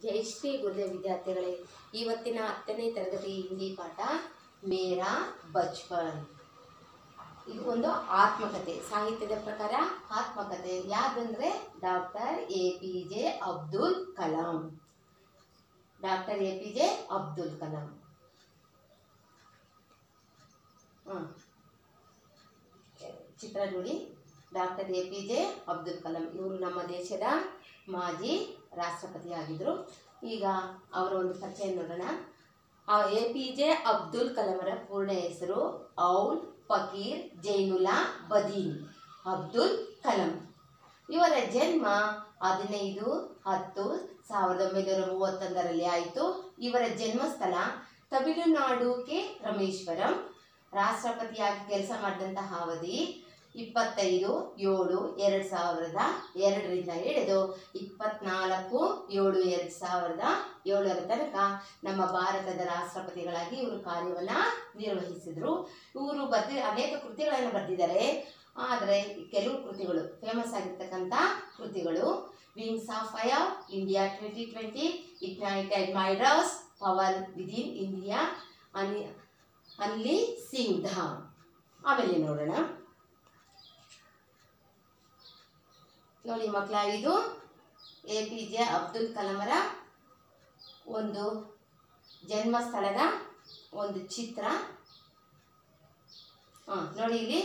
ಜಯಶ್ರೀ ಗುರುದೇವ್ ವಿದ್ಯಾರ್ಥಿಗಳೇ ಇವತ್ತಿನ ಹತ್ತನೇ ತರಗತಿ ಹಿಂದಿ ಪಾಠ ಮೇರಾ ಬಚ್ಪನ್ ಇದು ಒಂದು ಆತ್ಮಕಥೆ ಸಾಹಿತ್ಯದ ಪ್ರಕಾರ ಆತ್ಮಕಥೆ ಯಾವ್ದಂದ್ರೆ doctor A P J Abdul Kalam doctor A P J Abdul Kalam ಹಾಂ ಚಿತ್ರ ನೋಡಿ doctor A P J Abdul Kalam ಇವರು ನಮ್ಮ ದೇಶದ ಮಾಜಿ ರಾಷ್ಟ್ರಪತಿಯಾಗಿದ್ದರು ಈಗ ಅವರ ಒಂದು ಪರಿಚಯ ನೋಡೋಣ ಎ ಪಿ ಜೆ ಅಬ್ದುಲ್ ಕಲಾಮರ ಪೂರ್ಣ ಹೆಸರು ಔಲ್ ಫಕೀರ್ ಜೈನುಲ್ಲಾ ಬದೀನ್ ಅಬ್ದುಲ್ ಕಲಾಂ ಇವರ ಜನ್ಮ ಹದಿನೈದು ಹತ್ತು ಸಾವಿರದ ಒಂಬೈನೂರ ಮೂವತ್ತೊಂದರಲ್ಲಿ ಆಯಿತು ಇವರ ಜನ್ಮಸ್ಥಳ ತಮಿಳುನಾಡು ಕೆ ರಮೇಶ್ವರಂ ರಾಷ್ಟ್ರಪತಿಯಾಗಿ ಕೆಲಸ ಮಾಡಿದಂತಹ ಅವಧಿ ಇಪ್ಪತ್ತೈದು ಏಳು ಎರಡು ಸಾವಿರದ ಎರಡರಿಂದ ಹಿಡಿದು ಇಪ್ಪತ್ನಾಲ್ಕು ಏಳು ಎರಡು ಸಾವಿರದ ಏಳರ ತನಕ ನಮ್ಮ ಭಾರತದ ರಾಷ್ಟ್ರಪತಿಗಳಾಗಿ ಇವರು ಕಾರ್ಯವನ್ನು ನಿರ್ವಹಿಸಿದರು ಇವರು ಬರ್ದಿ ಅನೇಕ ಕೃತಿಗಳನ್ನು ಬರೆದಿದ್ದಾರೆ ಆದರೆ ಕೆಲವು ಕೃತಿಗಳು ಫೇಮಸ್ ಆಗಿರ್ತಕ್ಕಂಥ ಕೃತಿಗಳು wings of fire India twenty twenty ignited minds power within India ಅನಿ ಅಲ್ಲಿ ಸಿಂಧ ಆಮೇಲೆ ನೋಡೋಣ ನೋಡಿ ಮಕ್ಕಳ ಇದು ಎ ಪಿ ಜೆ ಅಬ್ದುಲ್ ಕಲಾಮರ ಒಂದು ಜನ್ಮಸ್ಥಳದ ಒಂದು ಚಿತ್ರ ಹಾಂ ನೋಡಿ ಇಲ್ಲಿ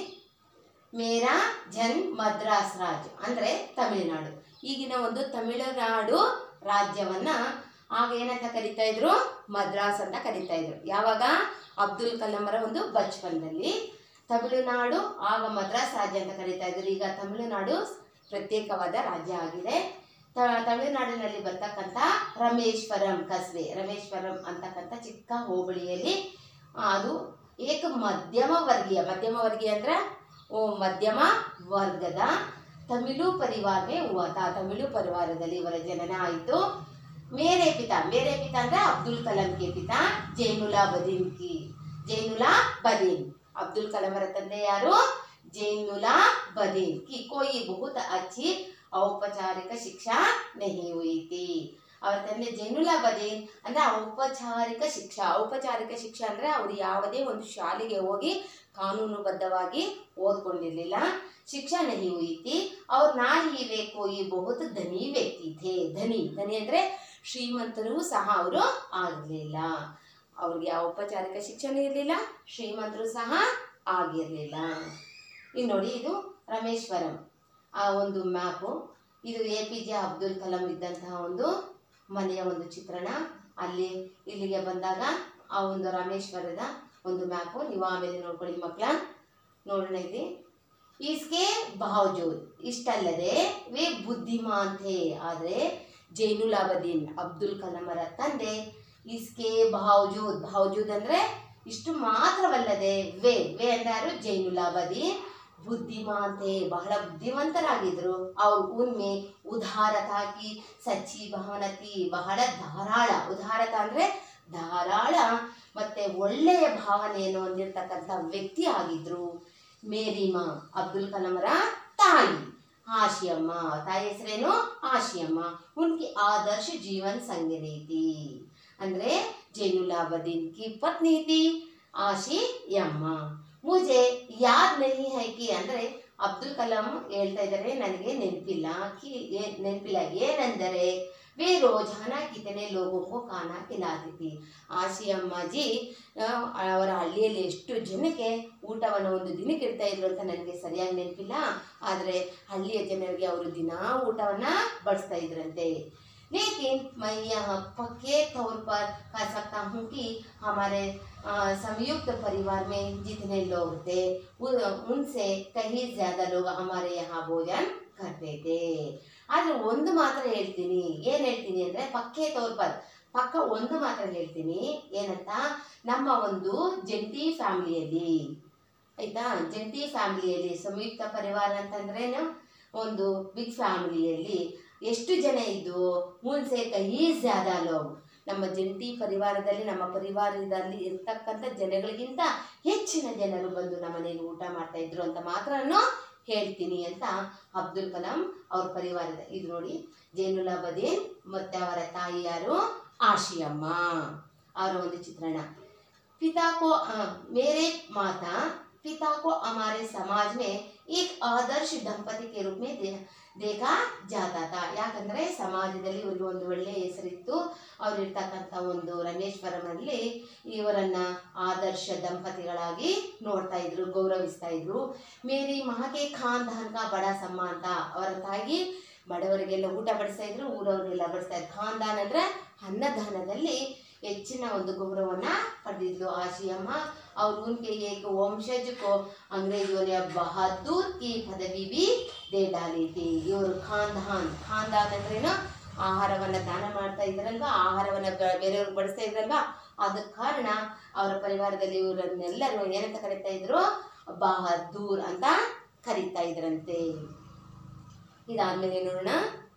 ಮೇರಾ ಜನ್ ಮದ್ರಾಸ್ ರಾಜ್ ಅಂದರೆ ತಮಿಳುನಾಡು ಈಗಿನ ಒಂದು ತಮಿಳುನಾಡು ರಾಜ್ಯವನ್ನ ಆಗ ಏನಂತ ಕರಿತಾ ಇದ್ರು ಮದ್ರಾಸ್ ಅಂತ ಕರಿತಾ ಇದ್ರು ಯಾವಾಗ ಅಬ್ದುಲ್ ಕಲಾಮರ ಒಂದು ಬಚ್ಪನ್ದಲ್ಲಿ ತಮಿಳುನಾಡು ಆಗ ಮದ್ರಾಸ್ ರಾಜ್ಯ ಅಂತ ಕರಿತಾ ಇದ್ರು ಈಗ ತಮಿಳುನಾಡು ಪ್ರತ್ಯೇಕವಾದ ರಾಜ್ಯ ಆಗಿದೆ ತ- ತಮಿಳುನಾಡಿನಲ್ಲಿ ಬರ್ತಕ್ಕಂಥ ರಮೇಶ್ವರಂ ಕಸ್ಬೆ ರಮೇಶ್ವರಂ ಅಂತಕ್ಕಂಥ ಚಿಕ್ಕ ಹೋಬಳಿಯಲ್ಲಿ ಆ, ಅದು ಏಕ ಮಧ್ಯಮ ವರ್ಗೀಯ ಮಧ್ಯಮ ವರ್ಗೀಯ ಅಂದ್ರೆ ಓ ಮಧ್ಯಮ ವರ್ಗದ ತಮಿಳು ಪರಿವಾರವೇ ಹುವಾತ ತಮಿಳು ಪರಿವಾರದಲ್ಲಿ ಇವರ ಜನನ ಆಯಿತು ಮೇರೆ ಪಿತಾ ಮೇರೆ ಪಿತಾ ಅಂದ್ರೆ ಅಬ್ದುಲ್ ಕಲಾಂ ಕೆ ಪಿತಾ ಜೈನುಲಾ ಬದೀನ್ ಕಿ ಜೈನುಲಾ ಬದೀನ್ ಅಬ್ದುಲ್ ಕಲಾಮರ ತಂದೆ ಯಾರು ಜೈನುಲಾ ಬದೀನ್ ಕಿ ಕೋಯಿ ಬಹುತ್ ಅಚ್ಚಿ ಔಪಚಾರಿಕ ಶಿಕ್ಷಾ ನಹಿ ಹುಯಿ ಥಿ ಅವರ ತಂದೆ ಜೈನುಲಾ ಬದೀನ್ ಅಂದ್ರೆ ಔಪಚಾರಿಕ ಶಿಕ್ಷಾ ಔಪಚಾರಿಕ ಶಿಕ್ಷಾ ಅಂದ್ರೆ ಅವರು ಯಾವುದೇ ಒಂದು ಶಾಲೆಗೆ ಹೋಗಿ ಕಾನೂನುಬದ್ಧವಾಗಿ ಓದ್ಕೊಂಡಿರ್ಲಿಲ್ಲ ಶಿಕ್ಷಾ ನಹಿ ಹುಯಿ ಥಿ ಅವ್ರು ನಾ ಹಿ ವೇ ಕೋಯಿ ಬಹುತ್ ಧನಿ ವ್ಯಕ್ತಿ ಥೇ ಧನಿ ಧನಿ ಅಂದ್ರೆ ಶ್ರೀಮಂತರು ಸಹ ಅವರು ಆಗಲಿಲ್ಲ ಅವ್ರಿಗೆ ಔಪಚಾರಿಕ ಶಿಕ್ಷಣ ಇರಲಿಲ್ಲ ಶ್ರೀಮಂತರು ಸಹ ಆಗಿರಲಿಲ್ಲ ಇನ್ನು ನೋಡಿ ಇದು ರಮೇಶ್ವರಂ ಆ ಒಂದು ಮ್ಯಾಪು ಇದು A P J Abdul Kalam ಇದ್ದಂತಹ ಒಂದು ಮನೆಯ ಒಂದು ಚಿತ್ರಣ ಅಲ್ಲಿ ಇಲ್ಲಿಗೆ ಬಂದಾಗ ಆ ಒಂದು ರಾಮೇಶ್ವರದ ಒಂದು ಮ್ಯಾಪು ನೀವು ಆಮೇಲೆ ನೋಡ್ಕೊಳ್ಳಿ ಮಕ್ಕಳ ನೋಡೋಣ ಇಲ್ಲಿ ಇಸ್ಕೆ ಬಾವಜೂದ್ ಇಷ್ಟಲ್ಲದೆ ವೇ ಬುದ್ಧಿಮಾನ್ ಥೇ ಆದರೆ ಜೈನುಲಾಬದೀನ್ ಅಬ್ದುಲ್ ಕಲಾಮರ ತಂದೆ ಇಸ್ಕೆ ಬಾವಜೂದ್ ಬಾವಜೂದ್ ಅಂದ್ರೆ ಇಷ್ಟು ಮಾತ್ರವಲ್ಲದೆ ವೇ ವೇ ಅಂದ್ರೆ ಯಾರು ಜೈನುಲಾಬದೀನ್ ಬುದ್ಧಿಮಾತೆ ಬಹಳ ಬುದ್ಧಿವಂತರಾಗಿದ್ರು ಅವ್ರ ಉನ್ಮೆ ಉದಾರತ ಕಿ ಸಚ್ಚಿ ಭಾವನತಿ ಬಹಳ ಧಾರಾಳ ಉದಾರತ ಅಂದ್ರೆ ಧಾರಾಳ ಮತ್ತೆ ಒಳ್ಳೆಯ ಭಾವನೆಯನ್ನು ಹೊಂದಿರತಕ್ಕಂಥ ವ್ಯಕ್ತಿ ಆಗಿದ್ರು ಮೇರಿಮಾ ಅಬ್ದುಲ್ ಕಲಾಮರ ತಾಯಿ ಆಶಿಯಮ್ಮ ತಾಯಿ ಹೆಸರೇನು ಆಶಿಯಮ್ಮ ಉನ್ಕಿ ಆದರ್ಶ ಜೀವನ್ ಸಂಗತಿ ಥಿ ಅಂದ್ರೆ ಜೈನುಲಾಬದೀನ್ ಕಿ ಪತ್ನಿ ಥಿ ಆಶಿ ಯಮ್ಮ ಮುಜೆ ಯಾದ್ ನಹಿ ಹೈ ಕಿ ಅಂದ್ರೆ ಅಬ್ದುಲ್ ಕಲಾಂ ಹೇಳ್ತಾ ಇದ್ದಾರೆ ನನಗೆ ನೆನಪಿಲ್ಲ ಕಿ ಏ- ನೆನಪಿಲ್ಲ ಏನೆಂದರೆ ವೇ ರೋಜಾನ ಕಿತನೆ ಲೋಗೋಕ್ಕೂ ಖಾನ ಖಿಲಾತಿ ಥಿ ಆಶಿ ಅಮ್ಮಾಜಿ ಆ, ಅವರ ಹಳ್ಳಿಯಲ್ಲಿ ಎಷ್ಟು ಜನಕ್ಕೆ ಊಟವನ್ನು ಒಂದು ದಿನಕ್ಕೆ ಇಡ್ತಾ ಇದ್ರು ಅಂತ ನನಗೆ ಸರಿಯಾಗಿ ನೆನಪಿಲ್ಲ ಆದರೆ ಹಳ್ಳಿಯ ಜನರಿಗೆ ಅವರು ದಿನಾ ಊಟವನ್ನು ಬಡಿಸ್ತಾ ಇದ್ರಂತೆ लेकिन मैं यह पक्के तौर पर कह सकता हूँ कि हमारे अ, संयुक्त परिवार में जितने लोग थे उन- उनसे कहीं ज़्यादा लोग हमारे यहाँ भोजन करते थे ಆದರೆ ಒಂದು ಮಾತ್ರ ಹೇಳ್ತೀನಿ ಏನು ಹೇಳ್ತೀನಿ ಅಂದರೆ ಪಕ್ಕೆ ತೌರ್ ಪರ್ ಪಕ್ಕ ಒಂದು ಮಾತ್ರ ಹೇಳ್ತೀನಿ ಏನಂತ ನಮ್ಮ ಒಂದು ಜಂಟಿ ಫ್ಯಾಮಿಲಿಯಲ್ಲಿ ಆಯ್ತಾ ಜಂಟಿ ಫ್ಯಾಮಿಲಿಯಲ್ಲಿ ಸಂಯುಕ್ತ ಪರಿವಾರ ಅಂತಂದ್ರೇನು ಒಂದು ಬಿಗ್ ಫ್ಯಾಮಿಲಿಯಲ್ಲಿ ಎಷ್ಟು ಜನ ಇದ್ದು ಮುನ್ಸೆ ಕಹಿ ಜ್ಯಾದ ಲೋಗ್ ನಮ್ಮ ಜಂಟಿ ಪರಿವಾರದಲ್ಲಿ ನಮ್ಮ ಪರಿವಾರದಲ್ಲಿ ಇರ್ತಕ್ಕಂಥ ಜನಗಳಿಗಿಂತ ಹೆಚ್ಚಿನ ಜನರು ಬಂದು ನಮ್ಮ ಮನೆಯಲ್ಲಿ ಊಟ ಮಾಡ್ತಾ ಇದ್ರು ಅಂತ ಮಾತ್ರ ಹೇಳ್ತೀನಿ ಅಂತ ಅಬ್ದುಲ್ ಕಲಾಂ ಅವ್ರ ಪರಿವಾರದ ಇದು ನೋಡಿ ಜೈನುಲಾಬದೀನ್ ಮತ್ತೆ ಅವರ ತಾಯಿ ಯಾರು ಆಶಿಯಮ್ಮ ಅವರ ಒಂದು ಚಿತ್ರಣ पिता को अ, मेरे माता पिता को हमारे समाज में एक आदर्श ದಂಪತಿ के रूप में दे, देखा जाता था ಯಾಕಂದ್ರೆ ಸಮಾಜದಲ್ಲಿ ಇವ್ರಿಗೆ ಒಂದು ಒಳ್ಳೆಯ ಹೆಸರಿತ್ತು ಅವ್ರು ಇರ್ತಕ್ಕಂಥ ಒಂದು ರಮೇಶ್ವರಮಲ್ಲಿ ಇವರನ್ನ ಆದರ್ಶ ದಂಪತಿಗಳಾಗಿ ನೋಡ್ತಾ ಇದ್ರು ಗೌರವಿಸ್ತಾ ಇದ್ರು ಮೇರಿ ಮಹಾಕೆ ಖಾನ್ದಾನ್ ಕಾ ಬಡ ಸಮ್ಮಾನ್ ತಾ ಅವರ ತಾಯಿ ಬಡವರಿಗೆಲ್ಲ ಊಟ ಬಡಿಸ್ತಾ ಇದ್ರು ಊರವರಿಗೆಲ್ಲ ಬಡಿಸ್ತಾ ಇದ್ರು ಖಾನ್ದಾನ್ ಅಂದ್ರೆ ಅನ್ನದಾನದಲ್ಲಿ ಹೆಚ್ಚಿನ ಒಂದು ಗೌರವನ ಪಡೆದಿದ್ಲು ಆಶಿಯಮ್ಮ और उनके एक वंशज को अंग्रेजों ने बहादुर की पदवी भी दे डाली थी ಇವರು ಖಾನ್ದಾನ್ ಖಾನ್ದಾನ್ ಅಂದ್ರೇನು ಆಹಾರವನ್ನ ದಾನ ಮಾಡ್ತಾ ಇದ್ರಲ್ವಾ ಆಹಾರವನ್ನ ಬ- ಬೇರೆಯವ್ರಿಗೆ ಬಡಿಸ್ತಾ ಇದ್ರಲ್ವಾ ಅದ ಕಾರಣ ಅವರ ಪರಿವಾರದಲ್ಲಿ ಇವರನ್ನೆಲ್ಲರೂ ಏನಂತ ಕರೀತಾ ಇದ್ರು ಬಹದ್ದೂರ್ ಅಂತ ಕರೀತಾ ಇದ್ರಂತೆ ಇದಾದ್ಮೇಲೆ ನೋಡೋಣ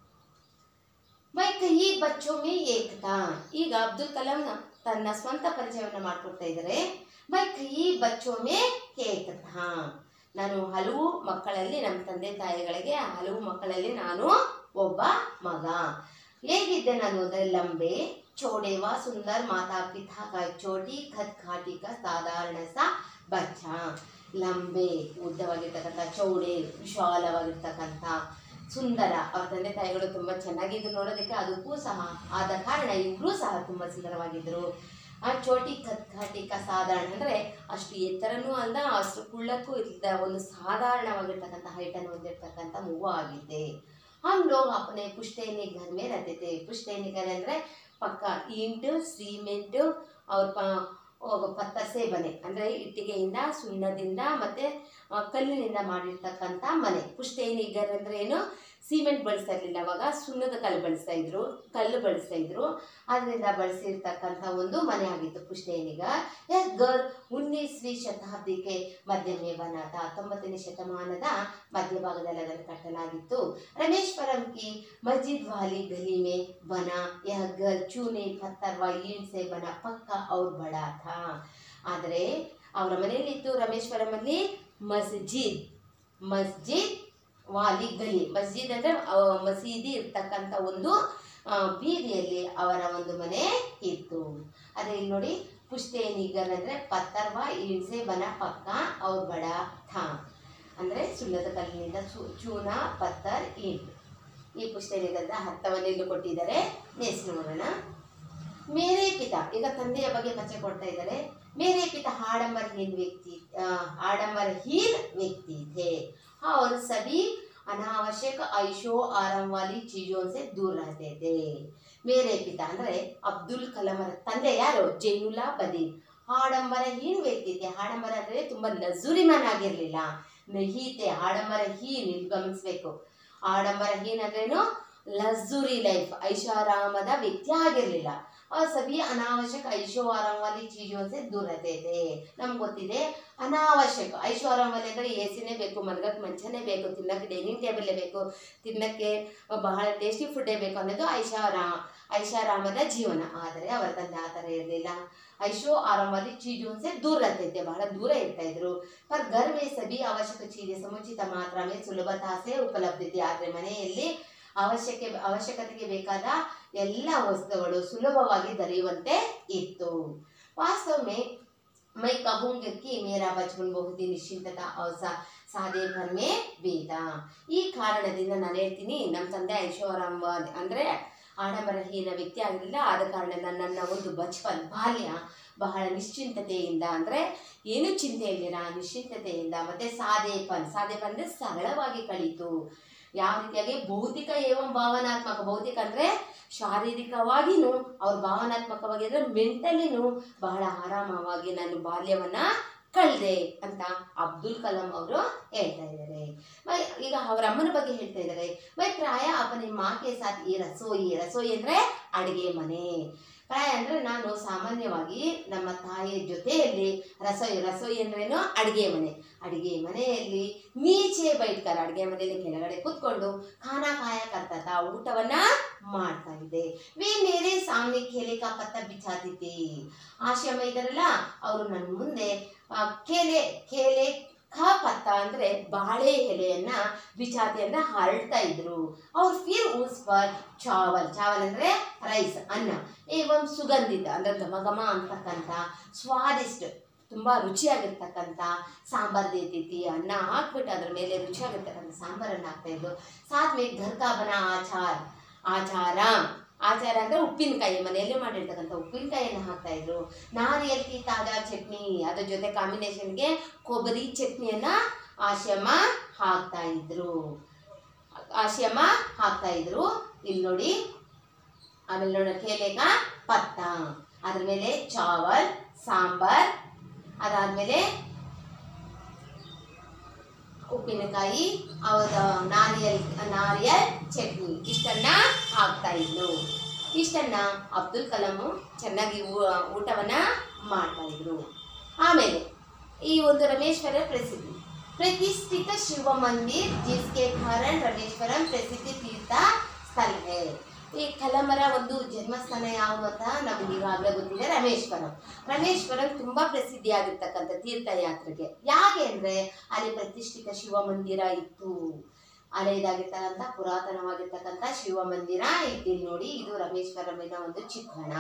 ಮೈ ಕೈ ಬಚ್ಚೋ ಮೇ ಏಕತಾ ಈಗ ಅಬ್ದುಲ್ ಕಲಾಂ ತನ್ನ ಸ್ವಂತ ಪರಿಚಯವನ್ನ ಮಾಡ್ಕೊಡ್ತಾ ಇದ್ದಾರೆ ಮೈ ಕೈ ಬಚ್ಚೋ ಮೇ ಏಕತಾ ನಾನು ಹಲವು ಮಕ್ಕಳಲ್ಲಿ ನಮ್ಮ ತಂದೆ ತಾಯಿಗಳಿಗೆ ಹಲವು ಮಕ್ಕಳಲ್ಲಿ ನಾನು ಒಬ್ಬ ಮಗ ಹೇಗಿದ್ದೆ ನಾನು ಅಂದರೆ ಲಂಬೆ ಚೋಡೇವ ಸುಂದರ್ ಮಾತಾ ಪಿತಾ ಕಾ ಚೋಟಿ ಖತ್ ಖಾಟಿ ಕಾ ಸಾಧಾರಣ ಸಾ ಬಚ್ಚ ಲಂಬೆ ಉದ್ದವಾಗಿರ್ತಕ್ಕಂಥ ಚೌಡೆ ವಿಶಾಲವಾಗಿರ್ತಕ್ಕಂಥ ಸುಂದರ ಅವ್ರ ತಂದೆ ತಾಯಿಗಳು ತುಂಬ ಚೆನ್ನಾಗಿದ್ರು ನೋಡೋದಕ್ಕೆ ಅದಕ್ಕೂ ಸಹ ಆದ ಕಾರಣ ಇಬ್ಬರೂ ಸಹ ತುಂಬ ಸುಂದರವಾಗಿದ್ದರು ಆ ಚೋಟಿ ಕತ್ ಘಾಟಿಕ ಸಾಧಾರಣ ಅಂದರೆ ಅಷ್ಟು ಎತ್ತರನೂ ಅಲ್ಲ ಅಷ್ಟು ಕುಳ್ಳಕ್ಕೂ ಇಲ್ಲದ ಒಂದು ಸಾಧಾರಣವಾಗಿರ್ತಕ್ಕಂಥ ಹೈಟನ್ನು ಹೊಂದಿರ್ತಕ್ಕಂಥ ಮೂವ ಆಗಿದ್ದೆ हम लोग अपने पुश्तैनी घर में रहते थे पुश्तैनी घर ಅಂದರೆ ಪಕ್ಕ ಇಂಟು ಸಿಮೆಂಟು ಅವ್ರ ಪ ಅವ್ ಪತ್ತರ್ಸೆ ಮನೆ ಅಂದರೆ ಇಟ್ಟಿಗೆಯಿಂದ ಸುಣ್ಣದಿಂದ ಮತ್ತು ಕಲ್ಲಿನಿಂದ ಮಾಡಿರ್ತಕ್ಕಂಥ ಮನೆ ಪುಷ್ಟೇನಿ ಗರ್ ಅಂದರೆ ಏನು ಸಿಮೆಂಟ್ ಬಳಸ್ತಾ ಇರಲಿಲ್ಲ ಅವಾಗ ಸುಣ್ಣದ ಕಲ್ಲು ಬಳಸ್ತಾ ಇದ್ರು ಕಲ್ಲು ಬಳಸ್ತಾ ಇದ್ರು ಅದರಿಂದ ಬಳಸಿರ್ತಕ್ಕಂಥ ಒಂದು ಮನೆ ಆಗಿತ್ತು ಪುಷ್ಟೇನಿಗ ಗರ್ ಉನ್ನಿಸ್ವಿ ಶತಾಬ್ದಿಗೆ ಮಧ್ಯಮೇ ಬನಾತ ಹತ್ತೊಂಬತ್ತನೇ ಶತಮಾನದ ಮಧ್ಯಭಾಗದಲ್ಲಿ ಅದನ್ನು ಕಟ್ಟಲಾಗಿತ್ತು रमेश्वरम की मस्जिद वाली गली में बना यह घर चूने पत्थर व ईंट से बना पक्का और बड़ा था ಆದರೆ ಅವರ ಮನೆಯಲ್ಲಿತ್ತು ರಮೇಶ್ವರಮಲ್ಲಿ ಮಸ್ಜಿದ್ ಮಸ್ಜಿದ್ ವಾಲಿ ಗಲಿ ಮಸ್ಜಿದ್ ಅಂದರೆ ಮಸೀದಿ ಇರ್ತಕ್ಕಂಥ ಒಂದು ಆ, ಬೀದಿಯಲ್ಲಿ ಅವರ ಒಂದು ಮನೆ ಇತ್ತು ಅದೇ ಇಲ್ಲಿ ನೋಡಿ ಪುಷ್ಟೇನಿಗರ್ ಅಂದರೆ ಪತ್ತರ್ವ ಇಣ್ಸೆ ಬನ ಪಕ್ಕ ಅವ್ರ ಬಡ ಥಾ ಅಂದರೆ ಸುಣ್ಣದ ಕಲ್ಲಿನಿಂದ ಚೂ ಚೂನ ಪತ್ತರ್ ಈಟ್ ಈ ಪುಸ್ತಕದ ಅರ್ಥವನ್ನು ಇಲ್ಲಿ ಕೊಟ್ಟಿದ್ದಾರೆ ನೆಕ್ಸ್ಟ್ ನೋಡೋಣ ಮೇರೆ ಪಿತ ಈಗ ತಂದೆಯ ಬಗ್ಗೆ ಕಚ್ಚೆ ಕೊಡ್ತಾ ಇದ್ದಾರೆ ಮೇರೆ ಪಿತ ಆಡಂಬರಹೀನ್ ವ್ಯಕ್ತಿ ಆ, ಆಡಂಬರಹೀನ್ ವ್ಯಕ್ತಿ थे और सभी अनावश्यक ऐशो आराम वाली चीजों से दूर रहते थे ಮೇರೆ ಪಿತ ಅಂದರೆ ಅಬ್ದುಲ್ ಕಲಾಮರ ತಂದೆ ಯಾರು ಜೈನುಲಾ ಬದೀನ್ ಆಡಂಬರಹೀನ್ ವ್ಯಕ್ತಿ थे ಆಡಂಬರ ಅಂದರೆ ತುಂಬ ಲಜುರಿಮನ್ ಆಗಿರಲಿಲ್ಲ ನಹೀತೆ ಆಡಂಬರ ಹೀನ್ ಇಲ್ಲಿ ಗಮನಿಸ್ಬೇಕು ಆಡಂಬರ ಹೀನ್ ಅಂದ್ರೇನು ಲಕ್ಸುರಿ ಲೈಫ್ ಐಷಾರಾಮದ ವ್ಯಕ್ತಿ ಆಗಿರಲಿಲ್ಲ ಆ ಸಭಿ ಅನಾವಶ್ಯಕ ಐಶೋ ಆರಾಮವಾಲಿ ಚೀಜೋಸೆ ದೂರತೆ ಇದೆ ನಮ್ಗೆ ಗೊತ್ತಿದೆ ಅನಾವಶ್ಯಕ ಐಶೋ ಆರಾಮವಾಲಿ ಅಂದರೆ ಎ ಸಿನೇ ಬೇಕು ಮಲಗಕ್ಕೆ ಮಂಚನೇ ಬೇಕು ತಿನ್ನಕ್ಕೆ ಡೈನಿಂಗ್ ಟೇಬಲೇ ಬೇಕು ತಿನ್ನಕ್ಕೆ ಬಹಳ ಟೇಸ್ಟಿ ಫುಡ್ಡೇ ಬೇಕು ಅನ್ನೋದು ಐಷಾರಾ ಐಷಾರಾಮದ ಜೀವನ ಆದರೆ ಅವರ ತಂದೆ ಆ ಥರ ಇರಲಿಲ್ಲ ಐಶೋ ಆರಾಮವಾಲಿ ಚೀಜೋಸೆ ದೂರ रहते ಬಹಳ ದೂರ ಇರ್ತಾ ಇದ್ರು पर घर में सभी आवश्यक चीजें ಸಮುಚಿತ ಮಾತ್ರ में ಸುಲಭತಾ से ಉಪಲಬ್ಧ ಇದೆ ಆದರೆ ಮನೆಯಲ್ಲಿ ಅವಶ್ಯಕ ಅವಶ್ಯಕತೆಗೆ ಬೇಕಾದ ಎಲ್ಲ ವಸ್ತುಗಳು ಸುಲಭವಾಗಿ ದೊರೆಯುವಂತೆ ಇತ್ತು वास्तव में मैं कहूँगी कि मेरा बचपन बहुत ही निश्चिंतता और सा ಸಾಧೇಪನ್ ಮೇ ಭೇದ ಈ ಕಾರಣದಿಂದ ನಾನು ಹೇಳ್ತೀನಿ ನಮ್ಮ ತಂದೆ ಐಶ್ವರಾಮ್ ಅಂದರೆ ಆಡಂಬರಹೀನ ವ್ಯಕ್ತಿ ಆಗಿರಲಿಲ್ಲ ಆದ ಕಾರಣ ನನ್ನ ಒಂದು ಬಚ್ಪನ್ ಬಾಲ್ಯ ಬಹಳ ನಿಶ್ಚಿಂತತೆಯಿಂದ ಅಂದರೆ ಏನು ಚಿಂತೆ ಇಲ್ಲಿರ ನಿಶ್ಚಿಂತತೆಯಿಂದ ಮತ್ತು ಸಾಧೇಪನ್ ಸಾಧೇಪನ್ ಅಂದರೆ ಸರಳವಾಗಿ ಕಳೀತು ಯಾವ ರೀತಿಯಾಗಿ ಭೌತಿಕ ಏವಂ ಭಾವನಾತ್ಮಕ ಭೌತಿಕ ಅಂದರೆ ಶಾರೀರಿಕವಾಗಿನೂ ಅವ್ರ ಭಾವನಾತ್ಮಕವಾಗಿ ಅಂದರೆ ಮೆಂಟಲಿನೂ ಬಹಳ ಆರಾಮವಾಗಿ ನಾನು ಬಾಲ್ಯವನ್ನು ಕಳೆದೆ ಅಂತ ಅಬ್ದುಲ್ ಕಲಾಂ ಅವರು ಹೇಳ್ತಾ ಇದ್ದಾರೆ ಮ- ಈಗ ಅವರ ಅಮ್ಮನ ಬಗ್ಗೆ ಹೇಳ್ತಾ ಇದ್ದಾರೆ ಮೈ ಪ್ರಾಯ ಅಪನಿ ಮಾಕೆ ಸಾಥ್ ಈ ರಸೋಯಿ ರಸೋಯಿ ಅಂದರೆ ಅಡುಗೆ ಮನೆ ಪ್ರಾಯ ಅಂದರೆ ನಾನು ಸಾಮಾನ್ಯವಾಗಿ ನಮ್ಮ ತಾಯಿಯ ಜೊತೆಯಲ್ಲಿ ರಸೋಯಿ ರಸೋಯಿ ಅಂದ್ರೇನು ಅಡುಗೆ ಮನೆ ಅಡುಗೆ ಮನೆಯಲ್ಲಿ ನೀಚೆ ಬೈಟ್ಕರ ಅಡುಗೆ ಮನೆಯಲ್ಲಿ ಕೆಳಗಡೆ ಕೂತ್ಕೊಂಡು ಖಾನಾ ಕಾಯ ಕರ್ತತ ಊಟವನ್ನ ಮಾಡ್ತಾ ಇದ್ದೆ ವಿ ಮೇರೆ ಸಾಮನೆ ಕೇಲೆ ಕಾ ಪತ್ತ ಬಿಚ್ಚಾತಿದ್ದೆ ಆಶ್ರಮ ಇದ್ದಾರಲ್ಲ ಅವರು ನನ್ನ ಮುಂದೆ ಆ, ಕೇಲೆ ಕೇಲೆ ಖ ಪತ್ತ ಅಂದ್ರೆ ಬಾಳೆ ಎಲೆಯನ್ನ ಬಿಚಾತಿ ಅಂದ್ರೆ ಹರಡ್ತಾ ಇದ್ರು ಅವ್ರು ಫಿರ್ ಉಸ್ ಪರ್ ಚಾವಲ್ ಚಾವಲ್ ಅಂದ್ರೆ ರೈಸ್ ಅನ್ನ ಏವಂ ಸುಗಂಧಿತ ಅಂದ್ರೆ ಘಮ ಘಮ ಅಂತಕ್ಕಂಥ ಸ್ವಾದಿಷ್ಟ ತುಂಬಾ ರುಚಿಯಾಗಿರ್ತಕ್ಕಂಥ ಸಾಂಬಾರ್ ದೇತೈತಿ ಅನ್ನ ಹಾಕ್ಬಿಟ್ಟು ಅದ್ರ ಮೇಲೆ ರುಚಿಯಾಗಿರ್ತಕ್ಕಂಥ ಸಾಂಬಾರನ್ನ ಹಾಕ್ತಾ ಇದ್ರು ಸಾಧ್ವೆ ಘರ್ಕಾಬನ ಆಚಾರ ಆಚಾರ ಆಚಾರ ಅಂದ್ರೆ ಉಪ್ಪಿನಕಾಯಿ ಮನೆಯಲ್ಲೇ ಮಾಡಿರ್ತಕ್ಕಂಥ ಉಪ್ಪಿನಕಾಯಿಯನ್ನು ಹಾಕ್ತಾ ಇದ್ರು ನಾರಿಯಲ್ ಕಿ ತಾಜಾ ಚಟ್ನಿ ಅದ್ರ ಜೊತೆ ಕಾಂಬಿನೇಷನ್ಗೆ ಕೊಬ್ಬರಿ ಚಟ್ನಿಯನ್ನ ಆಶ್ಯಮ್ಮ ಹಾಕ್ತಾ ಇದ್ರು ಆಶ್ಯಮ್ಮ ಹಾಕ್ತಾ ಇದ್ರು ಇಲ್ಲಿ ನೋಡಿ ಆಮೇಲೆ ನೋಡಿ ಕೇಲೆಗ ಪತ್ತ ಅದ್ರ ಮೇಲೆ ಚಾವಲ್ ಸಾಂಬಾರ್ ಅದಾದ್ಮೇಲೆ ಉಪ್ಪಿನಕಾಯಿ ಅವರ ನಾರಿಯಲ್ ನಾರಿಯಲ್ ಚಟ್ನಿ ಇಷ್ಟನ್ನ ಹಾಕ್ತಾ ಇದ್ರು ಇಷ್ಟನ್ನ ಅಬ್ದುಲ್ ಕಲಾಂ ಚೆನ್ನಾಗಿ ಊ- ಊಟವನ್ನ ಮಾಡ್ತಾ ಇದ್ರು ಆಮೇಲೆ ಈ ಒಂದು ರಮೇಶ್ವರ ಪ್ರಸಿದ್ಧಿ ಪ್ರತಿಷ್ಠಿತ ಶಿವ ಮಂದಿರ್ ಜಿಸ್ಕೆ ಕಾರಣ ರಮೇಶ್ವರಂ ಪ್ರಸಿದ್ಧಿ ತೀರ್ಥ ಸ್ಥಳ ಹೇ ಈ ಕಲಮರ ಒಂದು ಜನ್ಮಸ್ಥಾನ ಯಾವುದು ಅಂತ ನಮ್ಗೆ ಈಗಾಗಲೇ ಗೊತ್ತಿದೆ ರಮೇಶ್ವರಂ ರಮೇಶ್ವರಂ ತುಂಬಾ ಪ್ರಸಿದ್ಧಿಯಾಗಿರ್ತಕ್ಕಂಥ ತೀರ್ಥಯಾತ್ರೆಗೆ ಯಾಕೆ ಅಂದ್ರೆ ಅಲ್ಲಿ ಪ್ರತಿಷ್ಠಿತ ಶಿವ ಮಂದಿರ ಇತ್ತು ಹಳೆಯದಾಗಿರ್ತಕ್ಕಂಥ ಪುರಾತನವಾಗಿರ್ತಕ್ಕಂಥ ಶಿವ ಮಂದಿರ ಇದ್ದೀನಿ ನೋಡಿ ಇದು ರಮೇಶ್ವರಮಿನ ಒಂದು ಚಿತ್ರಣ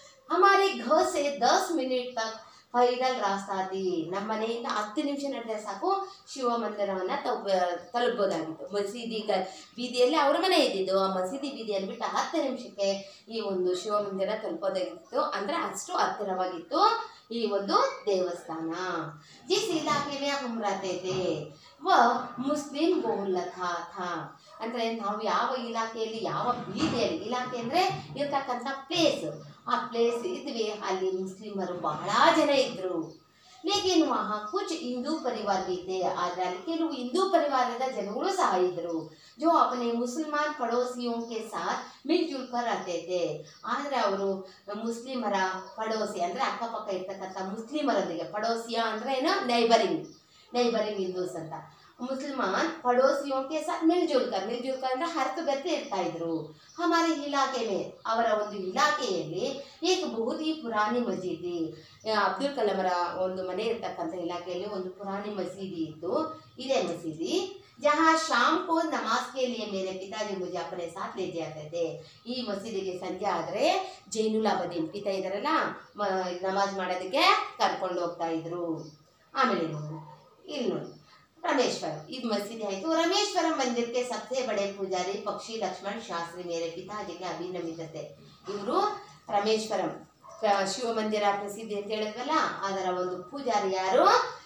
ಹಮಾರಿ ಘ ಸೆ ದಸ್ ಮಿನಿಟ್ ತಕ್ ಪೈದಲ್ ರಾಸ್ತಾತಿ ನಮ್ಮ ಮನೆಯಿಂದ ಹತ್ತು ನಿಮಿಷ ನಡೆದ್ರೆ ಸಾಕು ಶಿವ ಮಂದಿರವನ್ನ ತಲುಪ ತಲುಪಬಹುದಾಗಿತ್ತು ಮಸೀದಿ ಗ ಬೀದಿಯಲ್ಲಿ ಅವ್ರ ಮನೆ ಇದ್ದಿದ್ದು ಆ ಮಸೀದಿ ಬೀದಿಯಲ್ಲಿ ಬಿಟ್ಟು ಹತ್ತು ನಿಮಿಷಕ್ಕೆ ಈ ಒಂದು ಶಿವ ಮಂದಿರ ತಲುಪೋದಾಗಿತ್ತು ಅಂದ್ರೆ ಅಷ್ಟು ಹತ್ತಿರವಾಗಿತ್ತು ಈ ಒಂದು ದೇವಸ್ಥಾನ ಜಿಸ್ ಇಲಾಖೆ ಮೇ ಹಮ್ रहते थे ವ ಮುಸ್ಲಿಂ ಬಹುಲ್ ಥಾ ಥಾ ಅಂದ್ರೆ ನಾವು ಯಾವ ಇಲಾಖೆಯಲ್ಲಿ ಯಾವ ಬೀದಿಯಲ್ಲಿ ಇಲಾಖೆ ಅಂದ್ರೆ ಇರ್ತಕ್ಕಂಥ ಪ್ಲೇಸ್ ಆ ಪ್ಲೇಸ್ ಇದ್ವಿ ಅಲ್ಲಿ ಮುಸ್ಲಿಮರು ಬಹಳ ಜನ ಇದ್ರು ಲೇಕಿನ್ ವಹ ಕುಚ್ ಹಿಂದೂ ಪರಿವಾರ भी थे ಆದ್ರೆ ಅಲ್ಲಿ ಕೆಲವು ಹಿಂದೂ ಪರಿವಾರದ ಜನಗಳು ಸಹ ಇದ್ರು जो अपने मुसलमान पड़ोसियों के साथ मिलजुल कर रहते थे ಆದ್ರೆ ಅವರು ಮುಸ್ಲಿಮರ ಪಡೋಸಿ ಅಂದ್ರೆ ಅಕ್ಕಪಕ್ಕ ಇರ್ತಕ್ಕಂಥ ಮುಸ್ಲಿಮರೊಂದಿಗೆ ಪಡೋಸಿಯ ಅಂದ್ರೆ ಏನು ನೈಬರಿಂಗ್ ನೈಬರಿಂಗ್ ಹಿಂದೂಸ್ ಅಂತ ಮುಸಲ್ಮಾನ್ ಪಡೋಸಿಯೋं के साथ मिलजुल कर मिलजुल कर ಅಂದ್ರೆ ಹರತು ಬೆರ್ತು ಇರ್ತಾ ಇದ್ರು ಹಮಾರಿ ಇಲಾಖೆ ಮೇ ಅವರ ಒಂದು ಇಲಾಖೆಯಲ್ಲಿ ಏಕ ಬಹುತ್ ಈ ಪುರಾಣಿ ಮಸೀದಿ ಆ, ಅಬ್ದುಲ್ ಕಲಾಮರ ಒಂದು ಮನೆ ಇರ್ತಕ್ಕಂಥ ಇಲಾಖೆಯಲ್ಲಿ ಒಂದು ಪುರಾಣಿ ಮಸೀದಿ ಇತ್ತು ಇದೇ ಮಸೀದಿ ಜहाँ शाम को नमाज के लिए मेरे पिताजी मुझे अपने साथ ले जाते थे ಈ ಮಸೀದಿಗೆ ಸಂಜೆ ಆದ್ರೆ ಜೈನುಲಾಬದೀನ್ ಪಿತಾ ಇದಾರಲ್ಲ ಮ- ನಮಾಜ್ ಮಾಡೋದಕ್ಕೆ ಕರ್ಕೊಂಡು ಹೋಗ್ತಾ ಇದ್ರು ಆಮೇಲೆ ನೋಡಿ ಇಲ್ಲಿ ನೋಡಿ ರಮೇಶ್ವರಂ ಇದು ಮಸೀದಿ ಆಯಿತು ರಮೇಶ್ವರಂ ಮಂದಿರ್ के सबसे बड़े पुजारी पक्षी लक्ष्मण शास्त्री मेरे पिताजी के ಅಭಿನಮಿತತೆ ಇವರು ರಮೇಶ್ವರಂ ಕ- ಶಿವ ಮಂದಿರ ಪ್ರಸಿದ್ಧಿ ಅಂತ ಹೇಳಿದ್ವಲ್ಲ ಅದರ ಒಂದು ಪೂಜಾರಿ ಯಾರು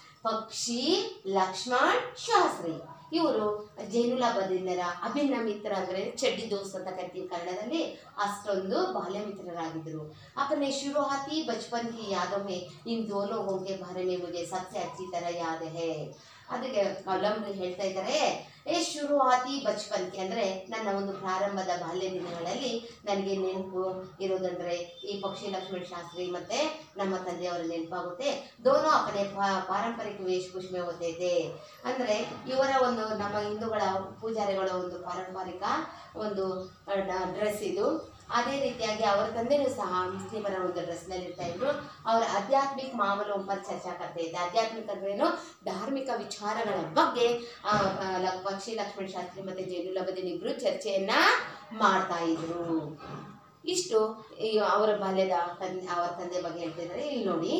ಪಕ್ಷಿ ಲಕ್ಷ್ಮಣ್ ಶಾಸ್ತ್ರಿ ಇವರು ಜೈನುಲಾಬದಿಂದರ ಅಭಿನ್ನ ಮಿತ್ರ ಅಂದ್ರೆ ಚಡ್ಡಿ ದೋಸ್ತ್ ಅಂತ ಕರಿತೀವಿ ಕನ್ನಡದಲ್ಲಿ ಅಷ್ಟೊಂದು ಬಾಲ್ಯ ಮಿತ್ರರಾಗಿದ್ದರು अपने शुरुआती बचपन की यादों में इन दो लोगों के बारे में मुझे सबसे अच्छी तरह याद है ಅದಕ್ಕೆ ಕಲಂಬ್ರಿ ಹೇಳ್ತಾ ಇದ್ದಾರೆ ಏ ಶುರುವಾತಿ ಬಚ್ಪನ್ಕೆ ಅಂದ್ರೆ ನನ್ನ ಒಂದು ಪ್ರಾರಂಭದ ಬಾಲ್ಯ ದಿನಗಳಲ್ಲಿ ನನಗೆ ನೆನಪು ಇರೋದಂದ್ರೆ ಈ ಪಕ್ಷಿ ಲಕ್ಷ್ಮಣ ಶಾಸ್ತ್ರಿ ಮತ್ತೆ ನಮ್ಮ ತಂದೆಯವರ ನೆನಪಾಗುತ್ತೆ ದೋನೋ ಅಪನೆ ಪಾ- ಪಾರಂಪರಿಕ ವೇಷಭೂಷೆ ಹೊತ್ತೈತೆ ಅಂದ್ರೆ ಇವರ ಒಂದು ನಮ್ಮ ಹಿಂದೂಗಳ ಪೂಜಾರಿಗಳ ಒಂದು ಪಾರಂಪರಿಕ ಒಂದು ಡ್ರೆಸ್ ಇದು ಅದೇ ರೀತಿಯಾಗಿ ಅವರ ತಂದೆನೂ ಸಹ ಮುಸ್ಲಿಮರ ಒಂದು ಡ್ರೆಸ್ನಲ್ಲಿ ಇರ್ತಾ ಇದ್ರು ಅವರ ಆಧ್ಯಾತ್ಮಿಕ ಮಾಮೂಲು ಪರ್ ಚರ್ಚಾ ಕರ್ತಾ ಇದ್ದೆ ಆಧ್ಯಾತ್ಮಿಕ ಅಂದ್ರೇನು ಧಾರ್ಮಿಕ ವಿಚಾರಗಳ ಬಗ್ಗೆ ಆ, ಆ, ಲ- ಪಕ್ಷಿ ಲಕ್ಷ್ಮಣ ಶಾಸ್ತ್ರಿ ಮತ್ತೆ ಜೈನುಲಬದಿನ್ ಇಬ್ರು ಚರ್ಚೆಯನ್ನ ಮಾಡ್ತಾ ಇದ್ರು ಇಷ್ಟು ಈ ಅವರ ಬಾಲ್ಯದ ತಂದೆ ಅವರ ತಂದೆ ಬಗ್ಗೆ ಹೇಳ್ತಿದ್ದಾರೆ ಇಲ್ಲಿ ನೋಡಿ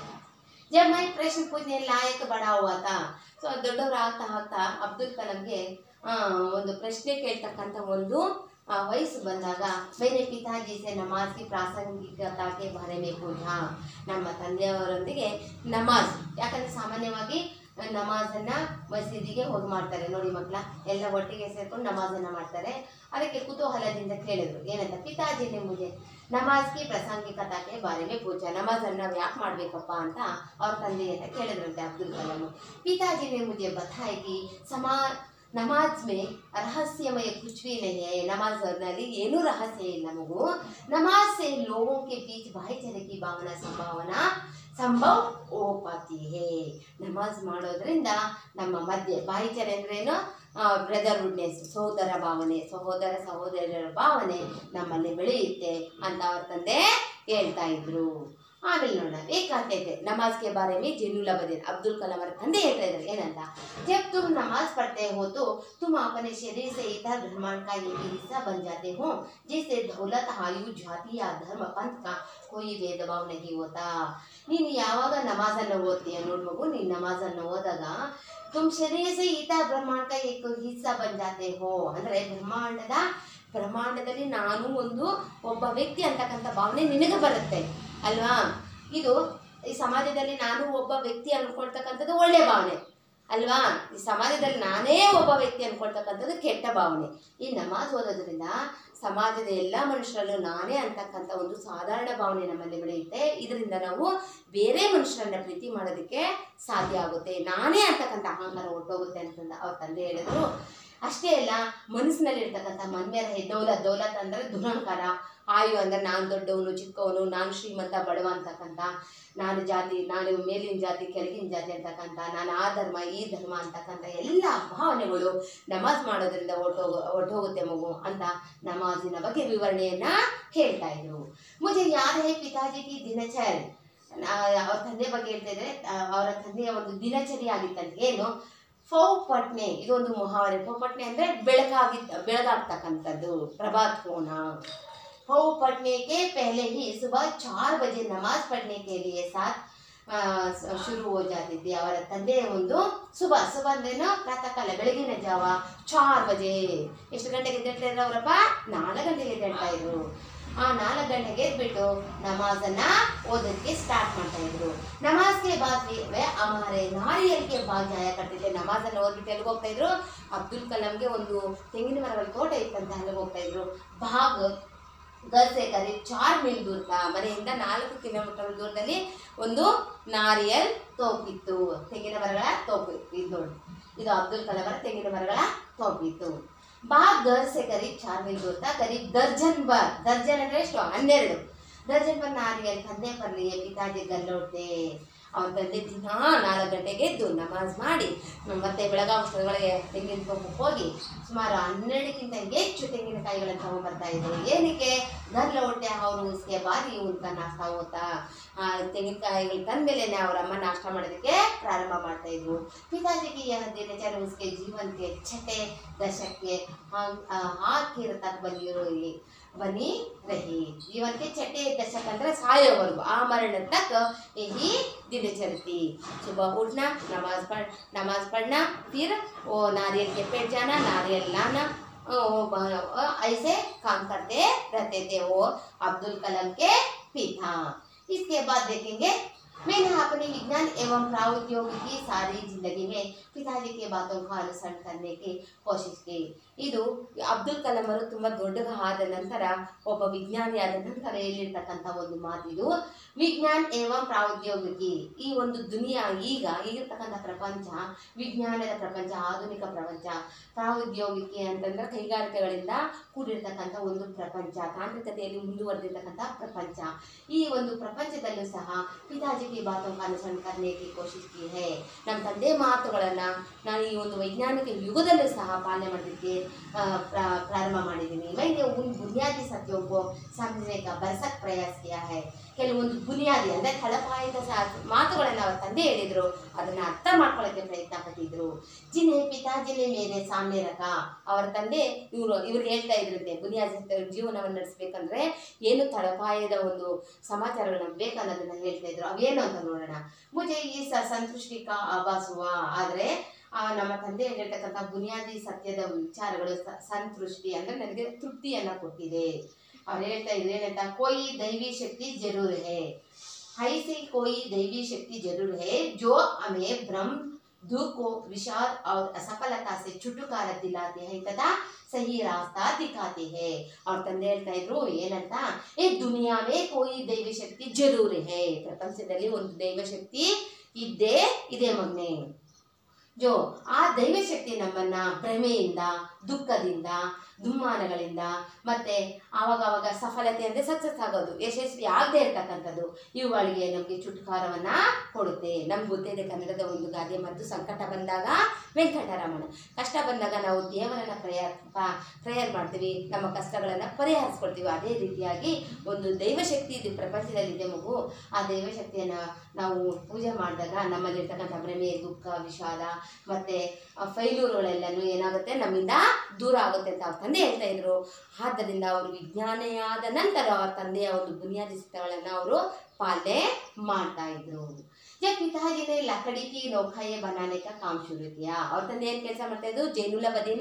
ಜब मैं प्रश्न पूछने लायक बड़ा हुआ था ಸೊ ದೊಡ್ಡವರು ಆಗ್ತಾ ಆಗ್ತಾ ಅಬ್ದುಲ್ ಕಲಾಂಗೆ ಆ, ಒಂದು ಪ್ರಶ್ನೆ ಕೇಳ್ತಕ್ಕಂಥ ಒಂದು ಆ, ವಯಸ್ಸು ಬಂದಾಗ ಮೇರೆ ಪಿತಾಜಿ ಸೆ ನಮಾಜ್ ಕಿ ಪ್ರಾಸಂಗಿಕತಾಗೆ ಬಾರೆ ಮೇ ಪೂಜ ನಮ್ಮ ತಂದೆಯವರೊಂದಿಗೆ ನಮಾಜ್ ಯಾಕಂದ್ರೆ ಸಾಮಾನ್ಯವಾಗಿ ನಮಾಜನ್ನ ಮಸೀದಿಗೆ ಹೋಗಿ ಮಾಡ್ತಾರೆ ನೋಡಿ ಮಕ್ಕಳ ಎಲ್ಲ ಒಟ್ಟಿಗೆ ಸೇರ್ಕೊಂಡು ನಮಾಜನ್ನ ಮಾಡ್ತಾರೆ ಅದಕ್ಕೆ ಕುತೂಹಲದಿಂದ ಕೇಳಿದ್ರು ಏನಂತ ಪಿತಾಜಿನೇ ಮುಜೆ ನಮಾಜ್ ಕಿ ಪ್ರಾಸಂಗಿಕತಾಗೆ ಬಾರೆ ಮೇ ಪೂಜ ನಮಾಜನ್ನ ನಾವು ಯಾಕೆ ಮಾಡ್ಬೇಕಪ್ಪ ಅಂತ ಅವ್ರ ತಂದೆ ಅಂತ ಕೇಳಿದ್ರಂತೆ ಅಬ್ದುಲ್ ಕಲಾಂ पिताजी ने मुझे बताया कि समा ನಮಾಜ್ ಮೇ ರಹಸ್ಯಮಯ ಕುಚ್ ಭಿ नहीं है ನಮಾಜ್ ನಲ್ಲಿ ಏನೂ ರಹಸ್ಯ ಇಲ್ಲ ಮಗು ನಮಾಜ್ से लोगों के बीच भाईचारे की भावना संभावना ಸಂಭವ ಓ ಪಾತಿ ಹೇ ನಮಾಜ್ ಮಾಡೋದ್ರಿಂದ ನಮ್ಮ ಮಧ್ಯೆ ಭಾಯಿಚಾರೆ ಅಂದ್ರೇನು ಬ್ರದರ್ಹುಡ್ನೆಸ್ ಸಹೋದರ ಭಾವನೆ ಸಹೋದರ ಸಹೋದರರ ಭಾವನೆ ನಮ್ಮಲ್ಲಿ ಬೆಳೆಯುತ್ತೆ ಅಂತ ಅವ್ರ ತಂದೆ ಹೇಳ್ತಾ ಇದ್ರು ಆಮೇಲೆ ನೋಡೋಣ वे कहते थे नमाज के बारे में जेनुला बदीन अब्दुल कलाम ಅವರ ತಂದೆ ಹೇಳ್ತಾ ಇದ್ದಾರೆ ಏನಂತ जब तुम नमाज पढ़ते हो तो तुम अपने शरीर से इधर ब्रह्मांड का एक ही हिस्सा बन जाते हो जिससे दौलत आयु जाति या धर्म पंथ का कोई भेदभाव नहीं होता ನೀನು ಯಾವಾಗ ನಮಾಜನ್ನು ಓದ್ತೀಯ ನೋಡ್ ಮಗು ನೀನು ನಮಾಜನ್ನು ಓದಾಗ ತುಮ್ ಶರೀರ ಸೆ ಈತ ಬ್ರಹ್ಮಾಂಡ ಏಕ ಹಿಸ್ಸ ಬನ್ ಜಾತೆ ಹೋ ಅಂದ್ರೆ ಬ್ರಹ್ಮಾಂಡದ ಬ್ರಹ್ಮಾಂಡದಲ್ಲಿ ನಾನು ಒಂದು ಒಬ್ಬ ವ್ಯಕ್ತಿ ಅಂತಕ್ಕಂಥ ಭಾವನೆ ನಿನಗೆ ಬರುತ್ತೆ ಅಲ್ವಾ ಇದು ಈ ಸಮಾಜದಲ್ಲಿ ನಾನು ಒಬ್ಬ ವ್ಯಕ್ತಿ ಅನ್ಕೊಳ್ತಕ್ಕಂಥದ್ದು ಒಳ್ಳೆ ಭಾವನೆ ಅಲ್ವಾ ಈ ಸಮಾಜದಲ್ಲಿ ನಾನೇ ಒಬ್ಬ ವ್ಯಕ್ತಿ ಅನ್ಕೊಳ್ತಕ್ಕಂಥದ್ದು ಕೆಟ್ಟ ಭಾವನೆ ಈ ನಮಾಜ್ ಓದೋದ್ರಿಂದ ಸಮಾಜದ ಎಲ್ಲ ಮನುಷ್ಯರಲ್ಲೂ ನಾನೇ ಅಂತಕ್ಕಂಥ ಒಂದು ಸಾಧಾರಣ ಭಾವನೆ ನಮ್ಮಲ್ಲಿ ಬೆಳೆಯುತ್ತೆ ಇದರಿಂದ ನಾವು ಬೇರೆ ಮನುಷ್ಯರನ್ನ ಪ್ರೀತಿ ಮಾಡೋದಕ್ಕೆ ಸಾಧ್ಯ ಆಗುತ್ತೆ ನಾನೇ ಅಂತಕ್ಕಂಥ ಅಹಂಕಾರ ಹೊಟ್ಟೋಗುತ್ತೆ ಅಂತಂದ ಅವ್ರ ತಂದೆ ಹೇಳಿದ್ರು ಅಷ್ಟೇ ಅಲ್ಲ ಮನಸ್ಸಿನಲ್ಲಿ ಇರ್ತಕ್ಕಂಥ ಮನ್ಮೇರ ದೌಲತ್ ದೌಲತ್ ಅಂದರೆ ದುರಹಂಕಾರ ಆಯು ಅಂದರೆ ನಾನು ದೊಡ್ಡವನು ಚಿಕ್ಕವನು ನಾನು ಶ್ರೀಮಂತ ಬಡವ ಅಂತಕ್ಕಂಥ ನಾನು ಜಾತಿ ನಾನು ಮೇಲಿನ ಜಾತಿ ಕೆಳಗಿನ ಜಾತಿ ಅಂತಕ್ಕಂಥ ನಾನು ಆ ಧರ್ಮ ಈ ಧರ್ಮ ಅಂತಕ್ಕಂಥ ಎಲ್ಲ ಭಾವನೆಗಳು ನಮಾಜ್ ಮಾಡೋದ್ರಿಂದ ಹೊಟ್ಟೋಗ ಹೊಟ್ಟೋಗುತ್ತೆ ಮಗು ಅಂತ ನಮಾಜಿನ ಬಗ್ಗೆ ವಿವರಣೆಯನ್ನ ಹೇಳ್ತಾ ಇದ್ರು ಮುಜೆ ಯಾದ ಹೇ ಪಿತಾಜಿ ಕಿ ದಿನಚರಿ ಅವ್ರ ತಂದೆ ಬಗ್ಗೆ ಹೇಳ್ತಾ ಇದ್ರೆ ಆ, ಅವರ ತಂದೆಯ ಒಂದು ದಿನಚರಿ ಆಗಿತ್ತಂತೆ ಏನು ಫೌ ಪಟ್ನೆ ಇದೊಂದು ಮುಹಾವರೆ ಫೌ ಪಟ್ನೆ ಅಂದ್ರೆ ಬೆಳಕಾಗಿ ಬೆಳಗಾಗ್ತಕ್ಕಂಥದ್ದು ಪ್ರಭಾತ್ ಹೋನ फौ पढ़ने के पहले ही सुबह चार बजे नमाज पढ़ने के लिए साथ ಆ, ಸ- ಶುರು ಹೋ ಜಾತಿದ್ದೆ ಅವರ ತಂದೆಯ ಒಂದು ಶುಭ ಶುಭ ಅಂದ್ರೇನು ಪ್ರಾತಃ ಕಾಲ ಬೆಳಗಿನ ಜಾವ ಚಾರ್ ಬಜೆ ಎಷ್ಟು ಗಂಟೆಗೆ ಎದ್ದೇಳ್ತಾ ಇದ್ರು ಅವರಪ್ಪ ನಾಲ್ಕು ಗಂಟೆಗೆ ಎದ್ದೇಳ್ತಾ ಇದ್ರು ಆ ನಾಲ್ಕು ಗಂಟೆಗೆ ಎದ್ಬಿಟ್ಟು ನಮಾಜನ್ನ ಓದೋದಕ್ಕೆ ಸ್ಟಾರ್ಟ್ ಮಾಡ್ತಾ ಇದ್ರು ನಮಾಜ್ಗೆ ಬಾದ್ ವೇ ಅಮಾರೆ ನಾರಿಯರಿಗೆ ಭಾಗ್ ಜಾಯ ಕಟ್ತಿದ್ದೆ ನಮಾಜನ್ನ ಓದ್ಬಿಟ್ಟು ಎಲ್ಲಿಗೆ ಹೋಗ್ತಾ ಇದ್ರು ಅಬ್ದುಲ್ ಕಲಾಂಗೆ ಒಂದು ತೆಂಗಿನ ಮರಗಳ ತೋಟ ಇತ್ತಂತ ಅಲ್ಲಿಗೆ ಹೋಗ್ತಾ ಇದ್ರು ಭಾಗ್ ಗರ್ಸೆ ಕರೀಬ್ ಚಾರ್ ಮೀಲ್ ದೂರ ತಾ. ಮನೆಯಿಂದ ನಾಲ್ಕು ಕಿಲೋಮೀಟರ್ ದೂರದಲ್ಲಿ ಒಂದು ನಾರಿಯಲ್ ತೋಪಿತ್ತು ತೆಂಗಿನ ಮರಗಳ ತೋಪು ಇದು ನೋಡಿ ಇದು ಅಬ್ದುಲ್ ಕಲಾಮರ ತೆಂಗಿನ ಮರಗಳ ತೋಪಿತ್ತು ಬಾ ಗರ್ಸೆ ಕರೀಬ್ ಚಾರ್ ಮೀಲ್ ದೂರ ತಾ. ಕರೀಬ್ ದರ್ಜನ್ ಬರ್ ದರ್ಜನ್ ಅಂದ್ರೆ ಎಷ್ಟು ಹನ್ನೆರಡು ದರ್ಜನ್ ಬರ್ ನಾರಿಯಲ್ ತಂದೆ ಬರ್ಲಿ ಪಿತಾಜಿ ಗಲ್ಲೋಡ್ದೆ ಅವನ ತಂದೆ ದಿನ ನಾಲ್ಕು ಗಂಟೆಗೆ ಎದ್ದು ನಮಾಜ್ ಮಾಡಿ ಮತ್ತೆ ಬೆಳಗಾವಷ್ಟೊಳಗೆ ತೆಂಗಿನ ತೋಪಕ್ಕೆ ಹೋಗಿ ಸುಮಾರು ಹನ್ನೆರಡಕ್ಕಿಂತ ಹೆಚ್ಚು ತೆಂಗಿನಕಾಯಿಗಳನ್ನು ತಗೊಂಡ್ಬರ್ತಾ ಇದ್ರು ಏನಕ್ಕೆ घर लौटते ಅವರು उसके बाद ही उनका नाश्ता होता ಆ, ತೆಂಗಿನಕಾಯಿಗಳು ತಂದ್ಮೇಲೆ ಅವರ ಅಮ್ಮ ನಾಷ್ಟ ಮಾಡೋದಕ್ಕೆ ಪ್ರಾರಂಭ ಮಾಡ್ತಾ ಇದ್ರು ಪಿತಾಜಿಗೆ यह दिनचर्या उसके जीवन के छठे दशक के हम- आ, आखिर तक बनी रही बनी रही जीवन के छठे दशक ಅಂದ್ರೆ ಸಾಯೋವರೆಗೂ ಆ ಮರಣ तक यही दिनचर्या थी सुबह उठना नमाज पढ़ नमाज पढ़ना फिर वो नारियल के पेट जाना नारियल लाना ओ, ब- ऐसे काम करते रहते थे वो अब्दुल कलाम के पिता इसके बाद देखेंगे मैंने अपनी विज्ञान एवं प्रौद्योगिकी की सारी जिंदगी में पिताजी की बातों का अनुसरण करने की कोशिश की ಇದು ಅಬ್ದುಲ್ ಕಲಾಂ ಅವರು ತುಂಬ ದೊಡ್ಡಗ ಆದ ನಂತರ ಒಬ್ಬ ವಿಜ್ಞಾನಿ ಆದ ನಂತರ ಹೇಳಿರ್ತಕ್ಕಂಥ ಒಂದು ಮಾತಿದು ವಿಜ್ಞಾನ್ ಏವಂ ಪ್ರೌದ್ಯೋಗಿಕಿ ಈ ಒಂದು ದುನಿಯಾ ಈಗ ಈಗಿರ್ತಕ್ಕಂಥ ಪ್ರಪಂಚ ವಿಜ್ಞಾನದ ಪ್ರಪಂಚ ಆಧುನಿಕ ಪ್ರಪಂಚ ಪ್ರೌದ್ಯೋಗಿಕಿ ಅಂತಂದ್ರೆ ಕೈಗಾರಿಕೆಗಳಿಂದ ಕೂಡಿರ್ತಕ್ಕಂಥ ಒಂದು ಪ್ರಪಂಚ ತಾಂತ್ರಿಕತೆಯಲ್ಲಿ ಮುಂದುವರೆದಿರ್ತಕ್ಕಂಥ ಪ್ರಪಂಚ ಈ ಒಂದು ಪ್ರಪಂಚದಲ್ಲೂ ಸಹ ಪಿತಾಜಿಗೆ ಬಾತೋ ಅನುಸರಣ ಕರ್ನೇಕಿ ಕೋಶಿಸ್ ಕಿ ಹೇ ನಮ್ಮ ತಂದೆ ಮಾತುಗಳನ್ನ ನಾನು ಈ ಒಂದು ವೈಜ್ಞಾನಿಕ ಯುಗದಲ್ಲೂ ಸಹ ಪಾಲನೆ ಮಾಡೋದಕ್ಕೆ ಆ, ಪ್ರ- ಪ್ರಾರಂಭ ಮಾಡಿದ್ದೀನಿ मैंने उन बुनियादी सत्यों को समझने का भरसक प्रयास किया है ಕೆಲವೊಂದು ಬುನಿಯಾದಿ ಅಂದ್ರೆ ತಳಪಾಯದ ಸಹ ಮಾತುಗಳನ್ನು ಅವರ ತಂದೆ ಹೇಳಿದ್ರು ಅದನ್ನ ಅರ್ಥ ಮಾಡ್ಕೊಳ್ಳೋಕೆ ಪ್ರಯತ್ನ ಪಟ್ಟಿದ್ರು ಜಿನ್ಹೆ ಪಿತಾಜಿನೇ ಮೇಲೆ ಸಾಮ್ಯ ರಕ ಅವರ ತಂದೆ ಇವರು ಇವ್ರಿಗೆ ಹೇಳ್ತಾ ಇದ್ರಂತೆ ಬುನಿಯಾದಿ ಸತ್ಯ ಜೀವನವನ್ನು ನಡೆಸ್ಬೇಕಂದ್ರೆ ಏನು ತಳಪಾಯದ ಒಂದು ಸಮಾಚಾರಗಳು ಬೇಕನ್ನೋದನ್ನ ಹೇಳ್ತಾ ಇದ್ರು ಅವೇನು ಅಂತ ನೋಡೋಣ ಮುಜೆ ಈ ಸ ಸಂತುಷ್ಟಿ ಕಾ ಆಭಾಸುವ ಆದ್ರೆ ಆ, ನಮ್ಮ ತಂದೆ ಹೇಳಿರ್ತಕ್ಕಂಥ ಬುನಿಯಾದಿ ಸತ್ಯದ ವಿಚಾರಗಳು ಸ- ಸಂತೃಷ್ಟಿ ಅಂದ್ರೆ ನನಗೆ ತೃಪ್ತಿಯನ್ನ ಕೊಟ್ಟಿದೆ ಅವ್ರು ಹೇಳ್ತಾ ಇದ್ರು ಏನಂತ कोई दैवी शक्ति जरूर है ऐसी कोई दैवी शक्ति जरूर है जो हमें भ्रम दुख को विषाद और असफलता से छुटकारा दिलाते हैं तथा सही रास्ता दिखाते हैं और ತಂದೆ ಹೇಳ್ತಾ ಇದ್ರು ಏನಂತ ಈ ದುನಿಯಾ ಮೇ ಕೋಯಿ ದೈವ ಶಕ್ತಿ ಜರೂರ್ ಹೇ ಪ್ರಪಂಚದಲ್ಲಿ ಒಂದು ದೈವ ಶಕ್ತಿ ಇದ್ದೇ ಇದೆ ಮಗ್ನೆ ಜೋ ಆ ದೈವ ಶಕ್ತಿ ನಮ್ಮನ್ನ ಭ್ರಮೆಯಿಂದ ದುಃಖದಿಂದ ದುಮ್ಮಾನಗಳಿಂದ ಮತ್ತೆ ಆವಾಗ ಆವಾಗ ಸಫಲತೆ ಅಂದರೆ ಸಕ್ಸಸ್ ಆಗೋದು ಯಶಸ್ವಿ ಆಗದೆ ಇರ್ತಕ್ಕಂಥದ್ದು ಇವುಗಳಿಗೆ ನಮಗೆ ಚುಟ್ಕಾರವನ್ನ ಕೊಡುತ್ತೆ ನಮ್ಗೆ ಗೊತ್ತಿದೆ ಕನ್ನಡದ ಒಂದು ಗಾದೆ ಮತ್ತು ಸಂಕಟ ಬಂದಾಗ ವೆಂಕಟರಮಣ ಕಷ್ಟ ಬಂದಾಗ ನಾವು ದೇವರನ್ನ ಪ್ರೇಯರ್ ಪ್ರೇಯರ್ ಮಾಡ್ತೀವಿ ನಮ್ಮ ಕಷ್ಟಗಳನ್ನು ಪರಿಹರಿಸ್ಕೊಳ್ತೀವಿ ಅದೇ ರೀತಿಯಾಗಿ ಒಂದು ದೈವಶಕ್ತಿ ಇದು ಪ್ರಪಂಚದಲ್ಲಿದೆ ಮಗು ಆ ದೈವಶಕ್ತಿಯನ್ನು ನಾವು ಪೂಜೆ ಮಾಡಿದಾಗ ನಮ್ಮಲ್ಲಿರ್ತಕ್ಕಂಥ ಭ್ರಮೆ ದುಃಖ ವಿಷಾದ ಮತ್ತು ಫೈಲೂರುಗಳೆಲ್ಲನೂ ಏನಾಗುತ್ತೆ ನಮ್ಮಿಂದ ದೂರ ಆಗುತ್ತೆ ಅಂತ ಅವ್ರ ತಂದೆ ಹೇಳ್ತಾ ಇದ್ರು ಆದ್ದರಿಂದ ಅವರು ವಿಜ್ಞಾನಿಯಾದ ನಂತರ ಅವ್ರ ತಂದೆಯ ಒಂದು ಬುನಿಯಾದಿ ಸಿದ್ಧಗಳನ್ನು ಅವರು ಪಾಲನೆ ಮಾಡ್ತಾ ಇದ್ರು जब पिताजी ने लकड़ी की नौकाएं बनाने का काम शुरू किया और ತಂದೆ ಏನು ಕೆಲಸ ಮಾಡ್ತಾ ಇದ್ರು ಜೈನುಲ ಬದಿನ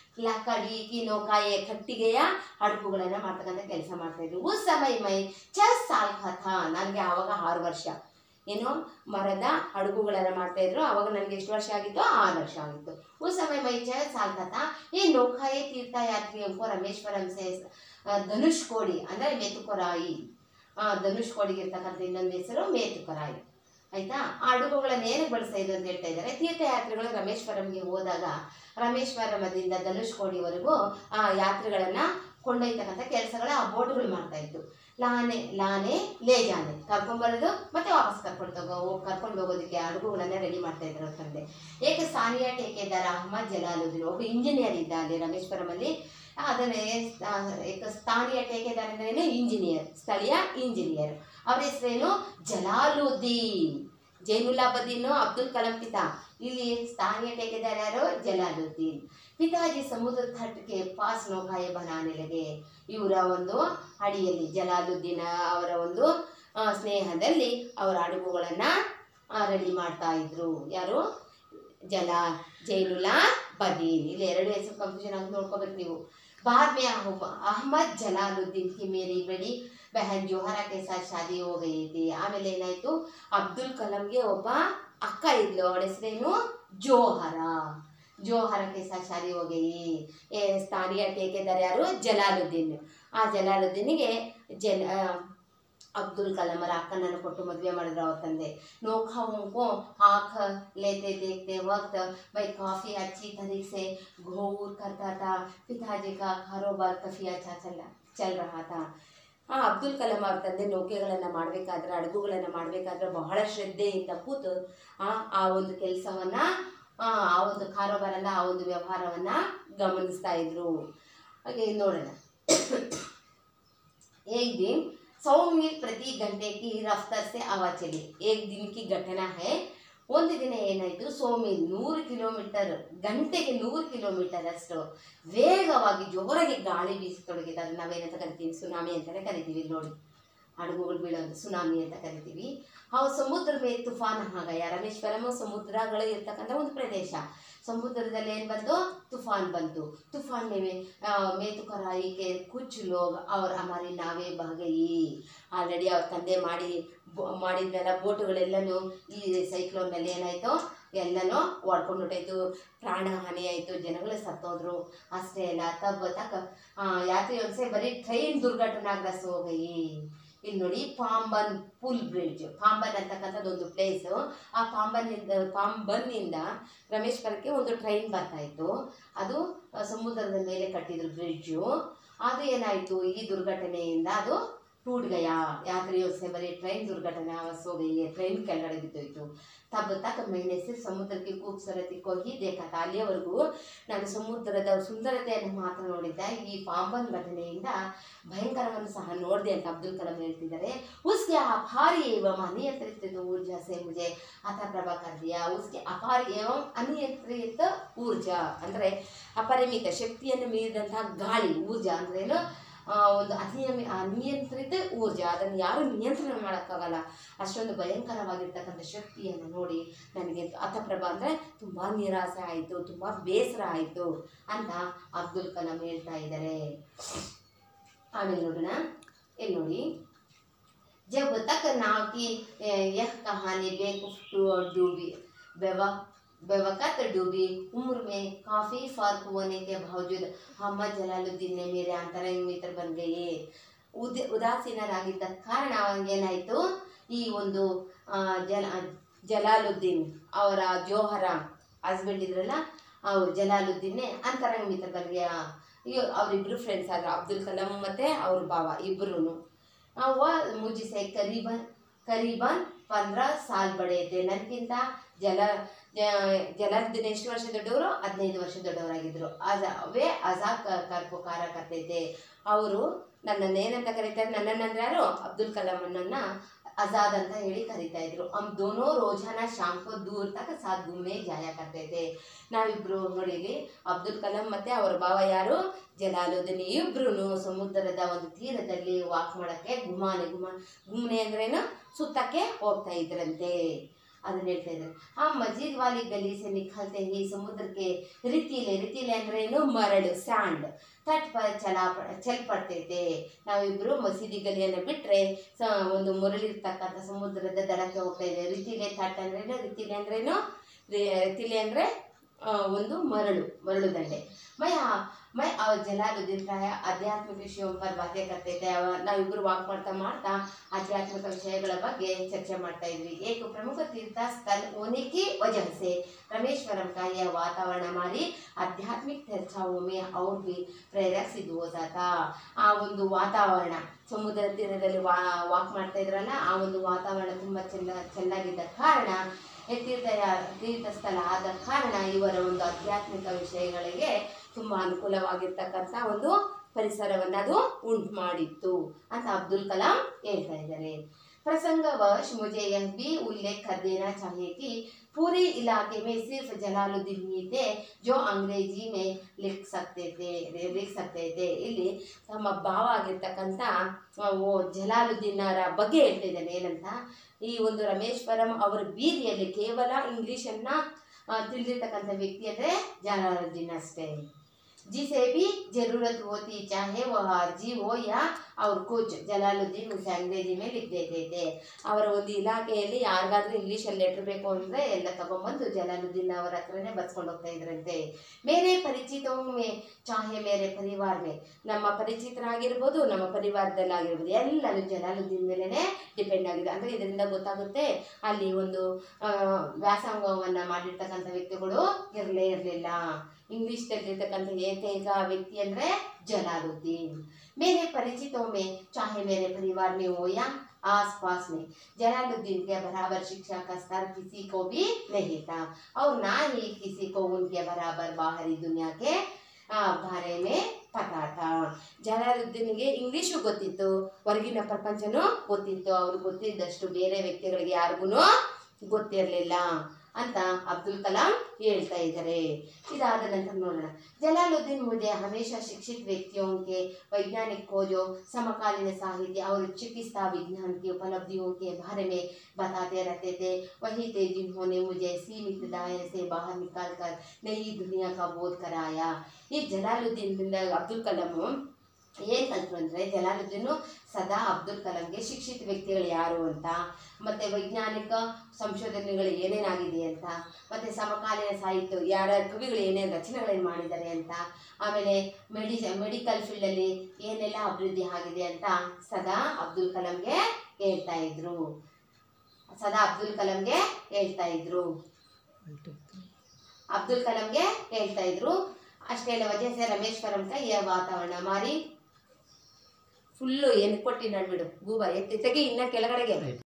ಲಕಡಿ ಕಿ ನೌಕಾಯೆ ಕಟ್ಟಿಗೆಯ ಹಡಗುಗಳನ್ನ ಮಾಡ್ತಕ್ಕಂಥ ಕೆಲಸ ಮಾಡ್ತಾ ಇದ್ರು ಉಸ್ ಸಮಯ ಮೈ ಛ ಸಾಲ್ ಕಥ ನನಗೆ ಆವಾಗ ಆರು ವರ್ಷ ಏನು ಮರದ ಹಡಗುಗಳನ್ನ ಮಾಡ್ತಾ ಇದ್ರು ಅವಾಗ ನನಗೆ ಎಷ್ಟು ವರ್ಷ ಆಗಿತ್ತು ಆರು ವರ್ಷ ಆಗಿತ್ತು ಉಸ್ ಸಮಯ ಮೈ ಛ ಸಾಲ್ ಕಥ ಈ ನೌಕಾಯೆ ತೀರ್ಥಯಾತ್ರಿयों को ರಮೇಶ್ವರಂ ಸೆ ಆ, ಧನುಷ್ ಕೋಡಿ ಅಂದರೆ ಮೇತುಕೊರಾಯಿ ಆ, ಧನುಷ್ ಕೋಡಿಗೆ ಇರ್ತಕ್ಕಂಥ ಇನ್ನೊಂದು ಹೆಸರು ಮೇತುಕೊರಾಯಿ ಆಯ್ತಾ ಆ ಹಡಗುಗಳನ್ನ ಏನಕ್ಕೆ ಬಳಸ್ತಾ ಇದ್ರು ಅಂತ ಹೇಳ್ತಾ ಇದ್ದಾರೆ ತೀರ್ಥಯಾತ್ರಿಗಳು ರಮೇಶ್ವರಂಗೆ ಹೋದಾಗ ರಮೇಶ್ವರಮದಿಂದ ಧನುಷ್ಕೋಡಿವರೆಗೂ ಆ ಯಾತ್ರೆಗಳನ್ನ ಕೊಂಡೊಯ್ತಕ್ಕಂಥ ಕೆಲಸಗಳ ಆ ಬೋಟ್ಗಳು ಮಾಡ್ತಾ ಇತ್ತು ಲಾನೆ ಲಾನೆ ಲೇಜಾನೆ ಕರ್ಕೊಂಬರೋದು ಮತ್ತೆ ವಾಪಸ್ ಕರ್ಕೊಂಡು ತಗೋ ಹೋಗ್- ಕರ್ಕೊಂಡು ಹೋಗೋದಕ್ಕೆ ಹಡಗುಗಳನ್ನ ರೆಡಿ ಮಾಡ್ತಾ ಇದ್ರು ಅವ್ರ ತಂದೆ ಏಕೆ ಸಾನಿಯಾ ಟೇಕೆದಾರ ಅಹಮದ್ ಜಲಾಲುದ್ದೀನ್ ಒಬ್ಬ ಇಂಜಿನಿಯರ್ ಇದ್ದ ಅಲ್ಲಿ ರಮೇಶ್ವರಮಲ್ಲಿ ಅದನ್ನೇ ಆ, ಏಕ ಸ್ಥಾನೀಯ ಟೇಕೆದಾರ ಅಂದ್ರೇನು ಇಂಜಿನಿಯರ್ ಸ್ಥಳೀಯ ಇಂಜಿನಿಯರ್ ಅವ್ರ ಹೆಸರೇನು ಜಲಾಲುದ್ದೀನ್ ಜೈನುಲಾಬದ್ದೀನ್ ಅಬ್ದುಲ್ ಕಲಾಂ ಪಿತಾ ಇಲ್ಲಿ ಸ್ಥಾನೀಯ ಟೇಕೆದಾರ ಯಾರು ಜಲಾಲುದ್ದೀನ್ ಪಿತಾಜಿ ಸಮುದ್ರ ತಟ್ಗೆ ಪಾಸ್ ನೌಕಾಯ ಬನಾನೆ ಲಗೆ ಇವರ ಒಂದು ಅಡಿಯಲ್ಲಿ ಜಲಾಲುದ್ದೀನ ಅವರ ಒಂದು ಆ, ಸ್ನೇಹದಲ್ಲಿ ಅವರ ಹಡಗುಗಳನ್ನು ರೆಡಿ ಮಾಡ್ತಾ ಇದ್ರು ಯಾರು ಜಲ ಜೈನುಲಾ ಬದೀನ್ ಇಲ್ಲಿ ಎರಡು ಹೆಸರು ಕನ್ಫ್ಯೂಷನ್ ಆಗಿ ನೋಡ್ಕೋಬೇಕು ನೀವು बाद में अहम- ಅಹಮದ್ ಜಲಾಲುದ್ದೀನ್ की मेरी बड़ी बहन ಜೋಹರಾ के साथ शादी हो गई थी ಆಮೇಲೆ ಏನಾಯ್ತು ಅಬ್ದುಲ್ ಕಲಾಂಗೆ ಒಬ್ಬ ಅಕ್ಕ ಇದ್ಲು ಅವಳ ಹೆಸರೇನು ಜೋಹರ ಜೋಹರ के साथ शादी हो गई ಏ ಸ್ಥಾನೀಯ ಟೇಕೆದಾರ್ ಯಾರು ಜಲಾಲುದ್ದೀನ್ ಆ ಜಲಾಲುದ್ದೀನಿಗೆ ಜಲ ಆ, ಅಬ್ದುಲ್ ಕಲಾಮರ ಅಕ್ಕನನ್ನು ಕೊಟ್ಟು ಮದುವೆ ಮಾಡಿದ್ರು ಅವ್ರ ತಂದೆ नोखाओं को आँख लेते देखते वक्त मैं काफ़ी अच्छी तरीके से घोर करता था पिताजी का कारोबार काफ़ी अच्छा चल चल रहा था ಆ ಅಬ್ದುಲ್ ಕಲಾಂ ಅವ್ರ ತಂದೆ ನೌಕೆಗಳನ್ನು ಮಾಡಬೇಕಾದ್ರೆ ಹಡಗುಗಳನ್ನು ಮಾಡಬೇಕಾದ್ರೆ ಬಹಳ ಶ್ರದ್ಧೆಯಿಂದ ಕೂತು ಆ ಆ ಒಂದು ಕೆಲಸವನ್ನು ಆ ಒಂದು ಕಾರೋಬಾರನ ಆ ಒಂದು ವ್ಯವಹಾರವನ್ನು ಗಮನಿಸ್ತಾ ಇದ್ರು ಹಾಗೆ ಇಲ್ಲಿ ನೋಡೋಣ एक दिन सौ मील प्रति घंटे की रफ्तार से हवा चली एक दिन की घटना है ಒಂದು ದಿನ ಏನಾಯಿತು ಸೋಮಿ ನೂರು ಕಿಲೋಮೀಟರ್ ಗಂಟೆಗೆ ನೂರು ಕಿಲೋಮೀಟರ್ ಅಷ್ಟು ವೇಗವಾಗಿ ಜೋರಾಗಿ ಗಾಳಿ ಬೀಸತೊಡಗಿದೆ ಅದು ನಾವೇನಂತ ಕರಿತೀವಿ ಸುನಾಮಿ ಅಂತಲೇ ಕರಿತೀವಿ ಇಲ್ಲಿ ನೋಡಿ ಹಡಗುಗಳು ಬೀಳೋದು ಸುನಾಮಿ ಅಂತ ಕರಿತೀವಿ ಅವು ಸಮುದ್ರ ಮೇ ತುಫಾನ್ ಹಾಗಯ ರಮೇಶ್ವರಂ ಸಮುದ್ರಗಳು ಇರ್ತಕ್ಕಂಥ ಒಂದು ಪ್ರದೇಶ ಸಮುದ್ರದಲ್ಲಿ ಏನು ಬಂತು ತುಫಾನ್ ಬಂತು ತುಫಾನ್ में ಮೇತು कराई के कुछ लोग और हमारी नावे बह गई ಆಲ್ರೆಡಿ ಅವ್ರ ತಂದೆ ಮಾಡಿ ಬೊ- ಮಾಡಿದ್ಮೇಲೆ ಬೋಟುಗಳೆಲ್ಲನೂ ಈ ಸೈಕ್ಲೋನಲ್ಲಿ ಏನಾಯಿತು ಎಲ್ಲನೂ ಒಡ್ಕೊಂಡು ಹೊಟ್ಟೋಯ್ತು ಪ್ರಾಣ ಹಾನಿ ಆಯಿತು ಜನಗಳು ಸತ್ತೋದ್ರು ಅಷ್ಟೇ ಅಲ್ಲ ತಬ್ಬ ತಕ್ಕ ಯಾತ್ರೆ ಒಂದ್ಸೆ ಬರೀ ಟ್ರೈನ್ ದುರ್ಘಟನಾಗ್ರಸ್ತ ಹೋಗಯಿ ಇಲ್ಲಿ ನೋಡಿ ಪಾಂಬನ್ ಪುಲ್ ಬ್ರಿಡ್ಜ್ ಪಾಂಬನ್ ಅಂತಕ್ಕಂಥದ್ದು ಒಂದು ಪ್ಲೇಸು ಆ ಪಾಂಬನ್ನಿಂದ ಪಾಂಬನ್ನಿಂದ ರಮೇಶ್ವರಕ್ಕೆ ಒಂದು ಟ್ರೈನ್ ಬರ್ತಾ ಇತ್ತು ಅದು ಆ, ಸಮುದ್ರದ ಮೇಲೆ ಕಟ್ಟಿದ್ರು ಬ್ರಿಡ್ಜು ಅದು ಏನಾಯಿತು ಈ ದುರ್ಘಟನೆಯಿಂದ ಅದು ಟೂಟ್ ಗಯಾ ಯಾತ್ರೆಯೋ से ಬರೀ ಟ್ರೈನ್ ದುರ್ಘಟನೆ सो गई है ಟ್ರೈನ್ ಕೆಳಗಡೆ ಬಿದ್ದೋಯ್ತು ತಬ್ ತಕ್ मैंने सिर्फ ಸಮುದ್ರಕ್ಕೆ खूबसूरती को ही देखा था ಅಲ್ಲಿಯವರೆಗೂ ನಾನು ಸಮುದ್ರದ ಸುಂದರತೆಯನ್ನು ಮಾತ್ರ ನೋಡಿದ್ದೆ ಈ ಪಾಂಬನ್ ಘಟನೆಯಿಂದ ಭಯಂಕರವನ್ನು ಸಹ ನೋಡಿದೆ ಅಂತ ಅಬ್ದುಲ್ ಕಲಾಂ ಹೇಳ್ತಿದ್ದಾರೆ उसके अपार एवं अनियंत्रित ऊर्जा से मुझे अथा प्रभा कर दिया उसके अपार एवं ಅನಿಯಂತ್ರಿತ ಊರ್ಜಾ ಅಂದರೆ ಅಪರಿಮಿತ ಶಕ್ತಿಯನ್ನು ಮೀರಿದಂತಹ ಗಾಳಿ ಊರ್ಜಾ ಅಂದ್ರೇನು ಆ, ಒಂದು ಅನಿಯಮಿ ಅನಿಯಂತ್ರಿತ ಊರ್ಜಾ ಅದನ್ನು ಯಾರು ನಿಯಂತ್ರಣ ಮಾಡೋಕ್ಕಾಗಲ್ಲ ಅಷ್ಟೊಂದು ಭಯಂಕರವಾಗಿರ್ತಕ್ಕಂಥ ಶಕ್ತಿಯನ್ನು ನೋಡಿ ನನಗೆ ಅರ್ಥಪ್ರಭಾ ಅಂದರೆ ತುಂಬ ನಿರಾಸೆ ಆಯಿತು ತುಂಬ ಬೇಸರ ಆಯಿತು ಅಂತ ಅಬ್ದುಲ್ ಕಲಾಂ ಹೇಳ್ತಾ ಇದ್ದಾರೆ ಆಮೇಲೆ ನೋಡೋಣ ಇಲ್ಲಿ ನೋಡಿ जब तक नाव की ए, यह कहानी बेवकूफ डू- डूबी बेवा बेवकत डूबी उम्र में काफ़ी फर्क होने के बावजूद मोहम्मद जलालुद्दीन ने मेरे अंतरंग मित्र बन गए ಉದ ಉದಾಸೀನರಾಗಿದ್ದ ಕಾರಣ ಅವನಿಗೇನಾಯಿತು ಈ ಒಂದು ಆ, ಜಲ ಜಲಾಲುದ್ದೀನ್ ಅವರ ಜೋಹರ ಹಸ್ಬೆಂಡ್ ಇದ್ರಲ್ಲ ಅವರು ಜಲಾಲುದ್ದೀನ್ನೇ ಅಂತರಂಗ ಮಿತ್ರ ಬನ್ಗೆ ಈಗ ಅವರಿಬ್ರು ಫ್ರೆಂಡ್ಸ್ ಆದ್ರು ಅಬ್ದುಲ್ ಕಲಾಂ ಮತ್ತೆ ಅವ್ರ ಭಾವ ಇಬ್ರು वो मुझे से करीबन करीबन पंद्रह साल बड़े थे ನನಗಿಂತ ಜಲ ಜ- ಜಲಾಲ್ದಿನ್ ಎಷ್ಟು ವರ್ಷ ದೊಡ್ಡವರು ಹದಿನೈದು ವರ್ಷ ದೊಡ್ಡವರಾಗಿದ್ರು ಅಜ ಅವೇ ಅಜಾದ್ ಕರ್ಪುಕಾರ ಕರ್ತೈತೆ ಅವರು ನನ್ನನ್ನು ಏನಂತ ಕರೀತಾರೆ ನನ್ನನ್ನಂದ್ರೆ ಯಾರು ಅಬ್ದುಲ್ ಕಲಾಮನ್ನ ಆಜಾದ್ ಅಂತ ಹೇಳಿ ಕರಿತಾ ಇದ್ರು ಹಮ್ ದೋನೋ ರೋಜಾನ ಶಾಮ್ ಕೋ ದೂರ್ ತಕ ಸಾಥ್ ಘೂಮ್ನೆ ಜಾಯ ಕರ್ತೈತೆ ನಾವಿಬ್ರು ನೋಡಿದ್ವಿ ಅಬ್ದುಲ್ ಕಲಾಂ ಮತ್ತೆ ಅವ್ರ ಭಾವ ಯಾರು ಜಲಾಲುದ್ದೀನ್ ಇಬ್ರು ಸಮುದ್ರದ ಒಂದು ತೀರದಲ್ಲಿ ವಾಕ್ ಮಾಡಕ್ಕೆ ಗುಮಾನೆ ಗುಮಾ ಗುಮ್ನೆ ಅಂದ್ರೇನು ಸುತ್ತಕ್ಕೆ ಹೋಗ್ತಾ ಇದ್ರಂತೆ ಅದನ್ನ ಹೇಳ್ತಾ ಇದ್ದಾರೆ ಆ ಮಜೀದ್ ವಾಲಿ ಗಲಿ ಸೆ ನಿಖಲ್ತೆ ಈ ಸಮುದ್ರಕ್ಕೆ ರಿತಿಲೆ ರಿತಿಲೆ ಅಂದ್ರೆ ಏನು ಮರಳು ಸ್ಯಾಂಡ್ ತಟ್ ಪ ಚಲಾ ಚೆಲ್ ಪಡ್ತೈತೆ ನಾವಿಬ್ರು ಮಸೀದಿ ಗಲಿಯನ್ನು ಬಿಟ್ರೆ ಸ ಒಂದು ಮುರಳಿರ್ತಕ್ಕಂಥ ಸಮುದ್ರದ ದಡಕ್ಕೆ ಹೋಗ್ತಾ ಇದೆ ರಿತಿಲೆ ತಟ್ ಅಂದ್ರೇನು ರಿತಿಲೆ ಅಂದ್ರೇನು ರಿ- ರಿತಿಲೆ ಅಂದ್ರೆ ಆ, ಒಂದು ಮರಳು ಮರಳು ದಂಡೆ ಮೈ ಆ- ಮೈ ಅವ್ರ ಜಲಾಲುದ್ದೀನ್ ಪ್ರಾಯ ಆಧ್ಯಾತ್ಮಿಕ ವಿಷಯ ಪರ್ ಬಾತೆ ಕರ್ತೈತೆ ಅವ- ನಾವಿಬ್ರು ವಾಕ್ ಮಾಡ್ತಾ ಮಾಡ್ತಾ ಆಧ್ಯಾತ್ಮಿಕ ವಿಷಯಗಳ ಬಗ್ಗೆ ಚರ್ಚೆ ಮಾಡ್ತಾ ಇದ್ವಿ ಏಕ ಪ್ರಮುಖ ತೀರ್ಥ ಸ್ಥಳ होने की वजह से रामेश्वरम का यह वातावरण हमारी आध्यात्मिक चर्चाओं में और भी प्रेरक सिद्ध होता था ಆ ಒಂದು ವಾತಾವರಣ ಸಮುದ್ರ ತೀರದಲ್ಲಿ ವಾ ವಾಕ್ ಮಾಡ್ತಾ ಇದ್ರಲ್ಲ ಆ ಒಂದು ವಾತಾವರಣ ತುಂಬ ಚೆನ್ನ ಚೆನ್ನಾಗಿದ್ದ ಕಾರಣ ಈ ತೀರ್ಥ ತೀರ್ಥ ಸ್ಥಳ ಆದ ಕಾರಣ ಇವರ ಒಂದು ಆಧ್ಯಾತ್ಮಿಕ ವಿಷಯಗಳಿಗೆ ತುಂಬ ಅನುಕೂಲವಾಗಿರ್ತಕ್ಕಂಥ ಒಂದು ಪರಿಸರವನ್ನು ಅದು ಉಂಟು ಮಾಡಿತ್ತು ಅಂತ ಅಬ್ದುಲ್ ಕಲಾಂ ಹೇಳ್ತಾ ಇದ್ದಾರೆ प्रसंगवश मुझे यह भी उल्लेख कर देना चाहिए कि पूरे इलाके में सिर्फ जलालुद्दीन ही थे जो अंग्रेजी में लिख सकते थे लिख सकते थे ಇಲ್ಲಿ ನಮ್ಮ ಭಾವ ಆಗಿರ್ತಕ್ಕಂಥ ಆ, ಓ ಜಲಾಲುದ್ದೀನರ ಬಗ್ಗೆ ಹೇಳ್ತಾ ಇದ್ದಾನೆ ಏನಂತ ಈ ಒಂದು ರಮೇಶ್ವರಂ ಅವರ ಬೀದಿಯಲ್ಲಿ ಕೇವಲ ಇಂಗ್ಲೀಷನ್ನ ಆ, ತಿಳಿದಿರ್ತಕ್ಕಂಥ ವ್ಯಕ್ತಿ ಅಂದರೆ ಜಲಾಲುದ್ದೀನ್ ಅಷ್ಟೇ जिसे भी जरूरत होती चाहे वह अर्जी हो या और कुछ जलालुद्दीन उसे अंग्रेजी में लिख देते थे ಅವರ ಒಂದು ಇಲಾಖೆಯಲ್ಲಿ ಯಾರಿಗಾದ್ರೂ ಇಂಗ್ಲೀಷಲ್ಲಿ ಲೆಟರ್ ಬೇಕು ಅಂದರೆ ಎಲ್ಲ ತಗೊಂಬಂದು ಜಲಾಲುದ್ದೀನ್ ಅವರ ಹತ್ರನೇ ಬರ್ಸ್ಕೊಂಡು ಹೋಗ್ತಾ ಇದ್ರಂತೆ ಮೇರೆ ಪರಿಚಿತ ಮೇ ಚಾಹೆ ಮೇರೆ ಪರಿವಾರ ಮೇ ನಮ್ಮ ಪರಿಚಿತರಾಗಿರ್ಬೋದು ನಮ್ಮ ಪರಿವಾರದಲ್ಲಾಗಿರ್ಬೋದು ಎಲ್ಲರೂ ಜಲಾಲುದ್ದೀನ್ ಮೇಲೇ ಡಿಪೆಂಡ್ ಆಗಿದೆ ಅಂದರೆ ಇದರಿಂದ ಗೊತ್ತಾಗುತ್ತೆ ಅಲ್ಲಿ ಒಂದು ಆ, ವ್ಯಾಸಂಗವನ್ನು ಮಾಡಿರ್ತಕ್ಕಂಥ ವ್ಯಕ್ತಿಗಳು ಇರಲೇ ಇರಲಿಲ್ಲ ಇಂಗ್ಲಿಷ್ ತೆಗೆದಿರ್ತಕ್ಕಂಥ ಏಕೈಕ ವ್ಯಕ್ತಿ ಅಂದರೆ ಜಲಾಲುದ್ದೀನ್ मेरे परिचितों में चाहे मेरे परिवार में हो या आस पास में जलालुद्दीन के बराबर शिक्षा का स्तर किसी को भी नहीं था और ना ही किसी को उनके बराबर बाहरी दुनिया के ಆ, ಬಾರೆ ಮೇ ಪತಾ था ಜಲಾಲುದ್ದೀನ್ಗೆ ಇಂಗ್ಲೀಷು ಗೊತ್ತಿತ್ತು ಹೊರಗಿನ ಪ್ರಪಂಚನೂ ಗೊತ್ತಿತ್ತು ಅವ್ರಿಗೆ ಗೊತ್ತಿದ್ದಷ್ಟು ಬೇರೆ ವ್ಯಕ್ತಿಗಳಿಗೆ ಯಾರಿಗೂ ಗೊತ್ತಿರಲಿಲ್ಲ ಅಂತ ಅಬ್ದುಲ್ ಕಲಾಂ ಹೇಳ್ತಾ ಇದ್ದಾರೆ ಇದಾದ ನಂತರ ನೋಡೋಣ जलालुद्दीन मुझे हमेशा शिक्षित व्यक्तियों के वैज्ञानिक खोजों समकालीन साहित्य और चिकित्सा विज्ञान की उपलब्धियों के बारे में बताते रहते थे वही थे जिन्होंने मुझे सीमित दायरे से बाहर निकाल कर नई दुनिया का बोध कराया ಈ ಜಲಾಲುದ್ದೀನ್ ಅಬ್ದುಲ್ ಕಲಾಂ ಏನು ಕಲ್ತರು ಅಂದರೆ ಜಲಾಲುದ್ದೀನು ಸದಾ ಅಬ್ದುಲ್ ಕಲಾಂಗೆ ಶಿಕ್ಷಿತ ವ್ಯಕ್ತಿಗಳು ಯಾರು ಅಂತ ಮತ್ತು ವೈಜ್ಞಾನಿಕ ಸಂಶೋಧನೆಗಳು ಏನೇನಾಗಿದೆ ಅಂತ ಮತ್ತು ಸಮಕಾಲೀನ ಸಾಹಿತ್ಯ ಯಾರ ಕವಿಗಳು ಏನೇನು ರಚನೆಗಳನ್ನು ಮಾಡಿದ್ದಾರೆ ಅಂತ ಆಮೇಲೆ ಮೆಡಿ ಮೆಡಿಕಲ್ ಫೀಲ್ಡಲ್ಲಿ ಏನೆಲ್ಲ ಅಭಿವೃದ್ಧಿ ಆಗಿದೆ ಅಂತ ಸದಾ ಅಬ್ದುಲ್ ಕಲಾಂಗೆ ಹೇಳ್ತಾ ಇದ್ರು ಸದಾ ಅಬ್ದುಲ್ ಕಲಾಂಗೆ ಹೇಳ್ತಾ ಇದ್ರು ಅಬ್ದುಲ್ ಕಲಾಂಗೆ ಹೇಳ್ತಾ ಇದ್ರು ಅಷ್ಟೇ ಅಲ್ಲ ವಜಹ ಸೆ ರಮೇಶ್ವರಂ का यह ವಾತಾವರಣ ಮಾರಿ ಫುಲ್ಲು ಏನು ಕೊಟ್ಟಿ ನಡ್ಬಿಡು ಗೂಬ ಎತ್ತಿ ತೆಗಿ ಇನ್ನ ಕೆಳಗಡೆಗೆ